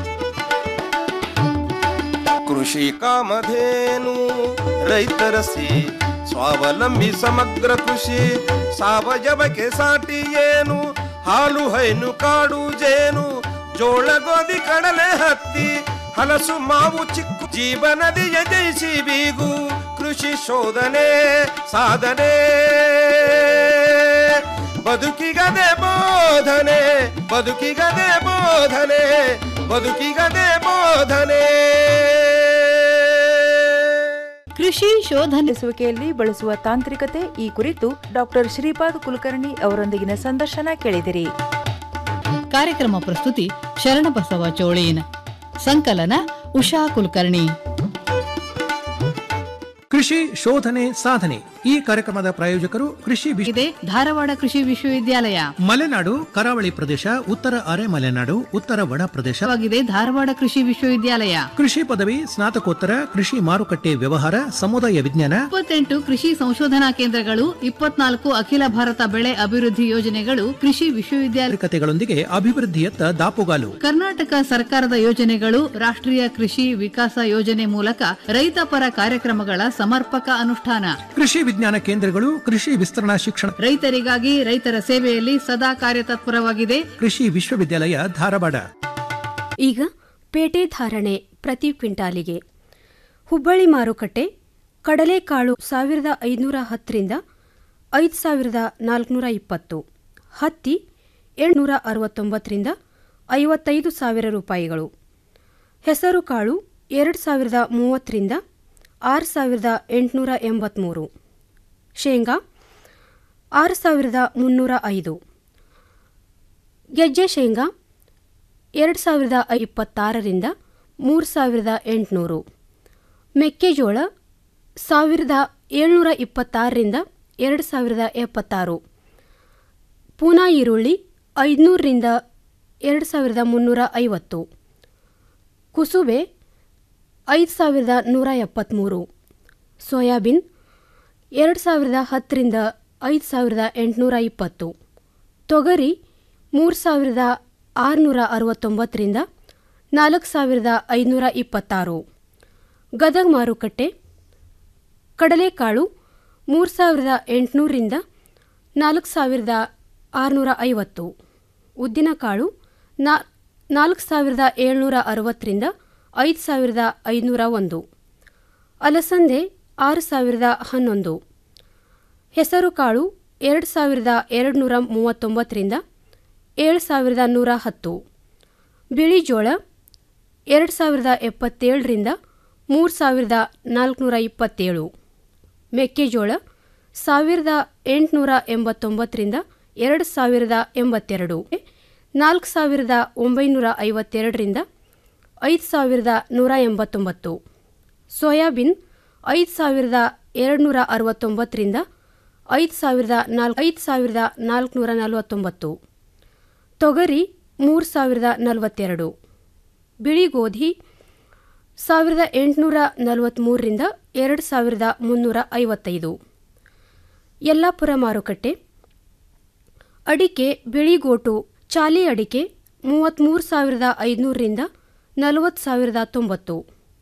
ಕೃಷಿ ಕಾಮಧೇನು ರೈತರಸಿ ಸ್ವಾವಲಂಬಿ ಸಮಗ್ರ ಕೃಷಿ ಸಾವಯವಕ್ಕೆ ಸಾಟಿ ಏನು ಹಾಲು ಹೈನು ಕಾಡು ಜೇನು ಜೋಳ ಗೋಧಿ ಕಡಲೆ ಹತ್ತಿ ಹಲಸು ಮಾವು ಚಿಕ್ಕು ಜೀವನದಿಯ ಜಯಿಸಿ ಬೀಗು ಕೃಷಿ ಶೋಧನೆ ಸಾಧನೆ ಬದುಕಿಗದೆ ಬೋಧನೆ ಬದುಕಿಗದೆ ಬೋಧನೆ ಬದುಕಿಗದೆ ಬೋಧನೆ ಕೃಷಿ ಶೋಧನಿಸುವಿಕೆಯಲ್ಲಿ ಬಳಸುವ ತಾಂತ್ರಿಕತೆ ಈ ಕುರಿತು ಡಾಕ್ಟರ್ ಶ್ರೀಪಾದ್ ಕುಲಕರ್ಣಿ ಅವರೊಂದಿಗಿನ ಸಂದರ್ಶನ ಕೇಳಿದಿರಿ ಕಾರ್ಯಕ್ರಮ ಪ್ರಸ್ತುತಿ ಶರಣಬಸವ ಚೋಳೇನ್ ಸಂಕಲನ ಉಷಾ ಕುಲಕರ್ಣಿ ಕೃಷಿ ಶೋಧನೆ ಸಾಧನೆ ಈ ಕಾರ್ಯಕ್ರಮದ ಪ್ರಾಯೋಜಕರು ಕೃಷಿ ಇದೆ ಧಾರವಾಡ ಕೃಷಿ ವಿಶ್ವವಿದ್ಯಾಲಯ ಮಲೆನಾಡು ಕರಾವಳಿ ಪ್ರದೇಶ ಉತ್ತರ ಅರೆ ಮಲೆನಾಡು ಉತ್ತರ ಒಣ ಪ್ರದೇಶವಾಗಿದೆ ಧಾರವಾಡ ಕೃಷಿ ವಿಶ್ವವಿದ್ಯಾಲಯ ಕೃಷಿ ಪದವಿ ಸ್ನಾತಕೋತ್ತರ ಕೃಷಿ ಮಾರುಕಟ್ಟೆ ವ್ಯವಹಾರ ಸಮುದಾಯ ವಿಜ್ಞಾನ ಇಪ್ಪತ್ತೆಂಟು ಕೃಷಿ ಸಂಶೋಧನಾ ಕೇಂದ್ರಗಳು ಇಪ್ಪತ್ನಾಲ್ಕು ಅಖಿಲ ಭಾರತ ಬೆಳೆ ಅಭಿವೃದ್ಧಿ ಯೋಜನೆಗಳು ಕೃಷಿ ವಿಶ್ವವಿದ್ಯಾಲಯ ಕತೆಗಳೊಂದಿಗೆ ಅಭಿವೃದ್ಧಿಯತ್ತ ದಾಪುಗಾಲು ಕರ್ನಾಟಕ ಸರ್ಕಾರದ ಯೋಜನೆಗಳು ರಾಷ್ಟ್ರೀಯ ಕೃಷಿ ವಿಕಾಸ ಯೋಜನೆ ಮೂಲಕ ರೈತ ಪರ ಕಾರ್ಯಕ್ರಮಗಳ ಸಮರ್ಪಕ ಅನುಷ್ಠಾನ ಕೃಷಿ ವಿಜ್ಞಾನ ಕೇಂದ್ರಗಳು ಕೃಷಿ ವಿಸ್ತರಣಾ ಶಿಕ್ಷಣ ರೈತರಿಗಾಗಿ ರೈತರ ಸೇವೆಯಲ್ಲಿ ಸದಾ ಕಾರ್ಯತತ್ಪರವಾಗಿದೆ ಕೃಷಿ ವಿಶ್ವವಿದ್ಯಾಲಯ ಧಾರವಾಡ ಈಗ ಪೇಟೆ ಧಾರಣೆ ಪ್ರತಿ ಕ್ವಿಂಟಾಲಿಗೆ ಹುಬ್ಬಳ್ಳಿ ಮಾರುಕಟ್ಟೆ ಕಡಲೆಕಾಳು ಸಾವಿರದ ಐನೂರ ಹತ್ತರಿಂದ ಐದು ಸಾವಿರದ ನಾಲ್ಕುನೂರ ಇಪ್ಪತ್ತು ಹತ್ತಿ ಏಳ್ನೂರ ಅರವತ್ತೊಂಬತ್ತರಿಂದ ಐವತ್ತೈದು ಸಾವಿರ ರೂಪಾಯಿಗಳು ಹೆಸರು ಕಾಳು ಎರಡು ಸಾವಿರದ ಮೂವತ್ತರಿಂದ ಆರು ಸಾವಿರದ ಎಂಟುನೂರ ಎಂಬತ್ತ್ಮೂರು ಶೇಂಗಾ ಆರು ಸಾವಿರದ ಮುನ್ನೂರ ಐದು ಗೆಜ್ಜೆ ಶೇಂಗಾ ಎರಡು ಸಾವಿರದ ಇಪ್ಪತ್ತಾರರಿಂದ ಮೂರು ಸಾವಿರದ ಎಂಟುನೂರು ಮೆಕ್ಕೆಜೋಳ ಸಾವಿರದ ಏಳ್ನೂರ ಇಪ್ಪತ್ತಾರರಿಂದ ಎರಡು ಸಾವಿರದ ಎಪ್ಪತ್ತಾರು ಪೂನಾ ಈರುಳ್ಳಿ ಐದುನೂರರಿಂದ ಎರಡು ಸಾವಿರದ ಮುನ್ನೂರ ಐವತ್ತು ಕುಸುಬೆ ಐದು ಸಾವಿರದ ನೂರ ಎಪ್ಪತ್ತ್ಮೂರು ಸೋಯಾಬೀನ್ ಎರಡು ಸಾವಿರದ ಹತ್ತರಿಂದ ಐದು ಸಾವಿರದ ಎಂಟುನೂರ ಇಪ್ಪತ್ತು ತೊಗರಿ ಮೂರು ಸಾವಿರದ ಆರುನೂರ ಅರವತ್ತೊಂಬತ್ತರಿಂದ ನಾಲ್ಕು ಸಾವಿರದ ಐದುನೂರ ಇಪ್ಪತ್ತಾರು ಗದಗ ಮಾರುಕಟ್ಟೆ ಕಡಲೆಕಾಳು ಮೂರು ಸಾವಿರದ ಎಂಟುನೂರಿಂದ ನಾಲ್ಕು ಸಾವಿರದ ಆರುನೂರ ಐವತ್ತು ಉದ್ದಿನಕಾಳು ನಾ ನಾಲ್ಕು ಸಾವಿರದ ಏಳ್ನೂರ ಅರವತ್ತರಿಂದ ಐದು ಸಾವಿರದ ಐನೂರ ಒಂದು ಅಲಸಂದೆ ಆರು ಸಾವಿರದ ಹನ್ನೊಂದು ಹೆಸರುಕಾಳು ಎರಡು ಸಾವಿರದ ಎರಡು ನೂರ ಮೂವತ್ತೊಂಬತ್ತರಿಂದ ಏಳು ಸಾವಿರದ ನೂರ ಹತ್ತು ಬಿಳಿ ಜೋಳ ಎರಡು ಸಾವಿರದ ಎಪ್ಪತ್ತೇಳರಿಂದ ಮೂರು ಸಾವಿರದ ನಾಲ್ಕುನೂರ ಇಪ್ಪತ್ತೇಳು ಮೆಕ್ಕೆಜೋಳ ಸಾವಿರದ ಎಂಟುನೂರ ಎಂಬತ್ತೊಂಬತ್ತರಿಂದ ಎರಡು ಸಾವಿರದ ಎಂಬತ್ತೆರಡು ನಾಲ್ಕು ಸಾವಿರದ ಒಂಬೈನೂರ ಐವತ್ತೆರಡರಿಂದ ಐದು ಸಾವಿರದ ನೂರ ಎಂಬತ್ತೊಂಬತ್ತು ಸೋಯಾಬೀನ್ ಐದು ಸಾವಿರದ ಎರಡುನೂರ ಅರವತ್ತೊಂಬತ್ತರಿಂದ ಐದು ಸಾವಿರದ ನಾಲ್ಕು ಐದು ಸಾವಿರದ ನಾಲ್ಕುನೂರ ನಲವತ್ತೊಂಬತ್ತು ತೊಗರಿ ಮೂರು ಸಾವಿರದ ನಲವತ್ತೆರಡು ಬಿಳಿ ಗೋಧಿ ಸಾವಿರದ ಎಂಟುನೂರ ನಲವತ್ತ್ಮೂರರಿಂದ ಎರಡು ಸಾವಿರದ ಮುನ್ನೂರ ಐವತ್ತೈದು ಯಲ್ಲಾಪುರ ಮಾರುಕಟ್ಟೆ ಅಡಿಕೆ ಬಿಳಿಗೋಟು ಚಾಲಿ ಅಡಿಕೆ ಮೂವತ್ತ್ಮೂರು ಸಾವಿರದ ಐದುನೂರರಿಂದ ನಲವತ್ತು ಸಾವಿರದ ತೊಂಬತ್ತು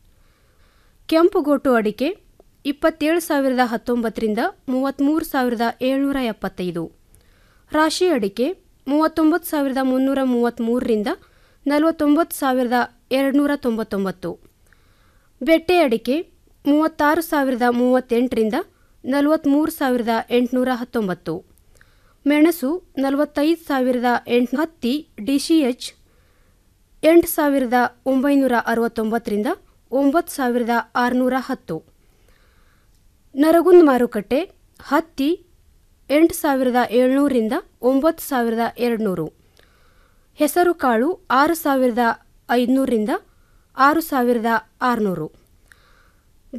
ಕೆಂಪುಗೋಟು ಅಡಿಕೆ ಇಪ್ಪತ್ತೇಳು ಸಾವಿರದ ಹತ್ತೊಂಬತ್ತರಿಂದ ಮೂವತ್ತ್ಮೂರು ಸಾವಿರದ ಏಳ್ನೂರ ಎಪ್ಪತ್ತೈದು ರಾಶಿ ಅಡಿಕೆ ಮೂವತ್ತೊಂಬತ್ತು ಸಾವಿರದ ಮುನ್ನೂರ ಮೂವತ್ತ್ಮೂರರಿಂದ ನಲವತ್ತೊಂಬತ್ತು ಸಾವಿರದ ಎರಡುನೂರ ತೊಂಬತ್ತೊಂಬತ್ತು ಬೆಟ್ಟೆ ಅಡಿಕೆ ಮೂವತ್ತಾರು ಸಾವಿರದ ಮೂವತ್ತೆಂಟರಿಂದ ನಲವತ್ತ್ಮೂರು ಸಾವಿರದ ಎಂಟುನೂರ ಹತ್ತೊಂಬತ್ತು ಮೆಣಸು ನಲವತ್ತೈದು ಸಾವಿರದ ಎಂಟು ಹತ್ತಿ ಡಿಸಿಎಚ್ ಎಂಟು ಸಾವಿರದ ಒಂಬೈನೂರ ಅರವತ್ತೊಂಬತ್ತರಿಂದ ಒಂಬತ್ತು ಸಾವಿರದ ಆರುನೂರ ಹತ್ತು ನರಗುಂದ್ ಮಾರುಕಟ್ಟೆ ಹತ್ತಿ ಎಂಟು ಸಾವಿರದ ಏಳ್ನೂರಿಂದ ಒಂಬತ್ತು ಸಾವಿರದ ಎರಡುನೂರು ಹೆಸರು ಕಾಳು ಆರು ಸಾವಿರದ ಐದುನೂರಿಂದ ಆರು ಸಾವಿರದ ಆರುನೂರು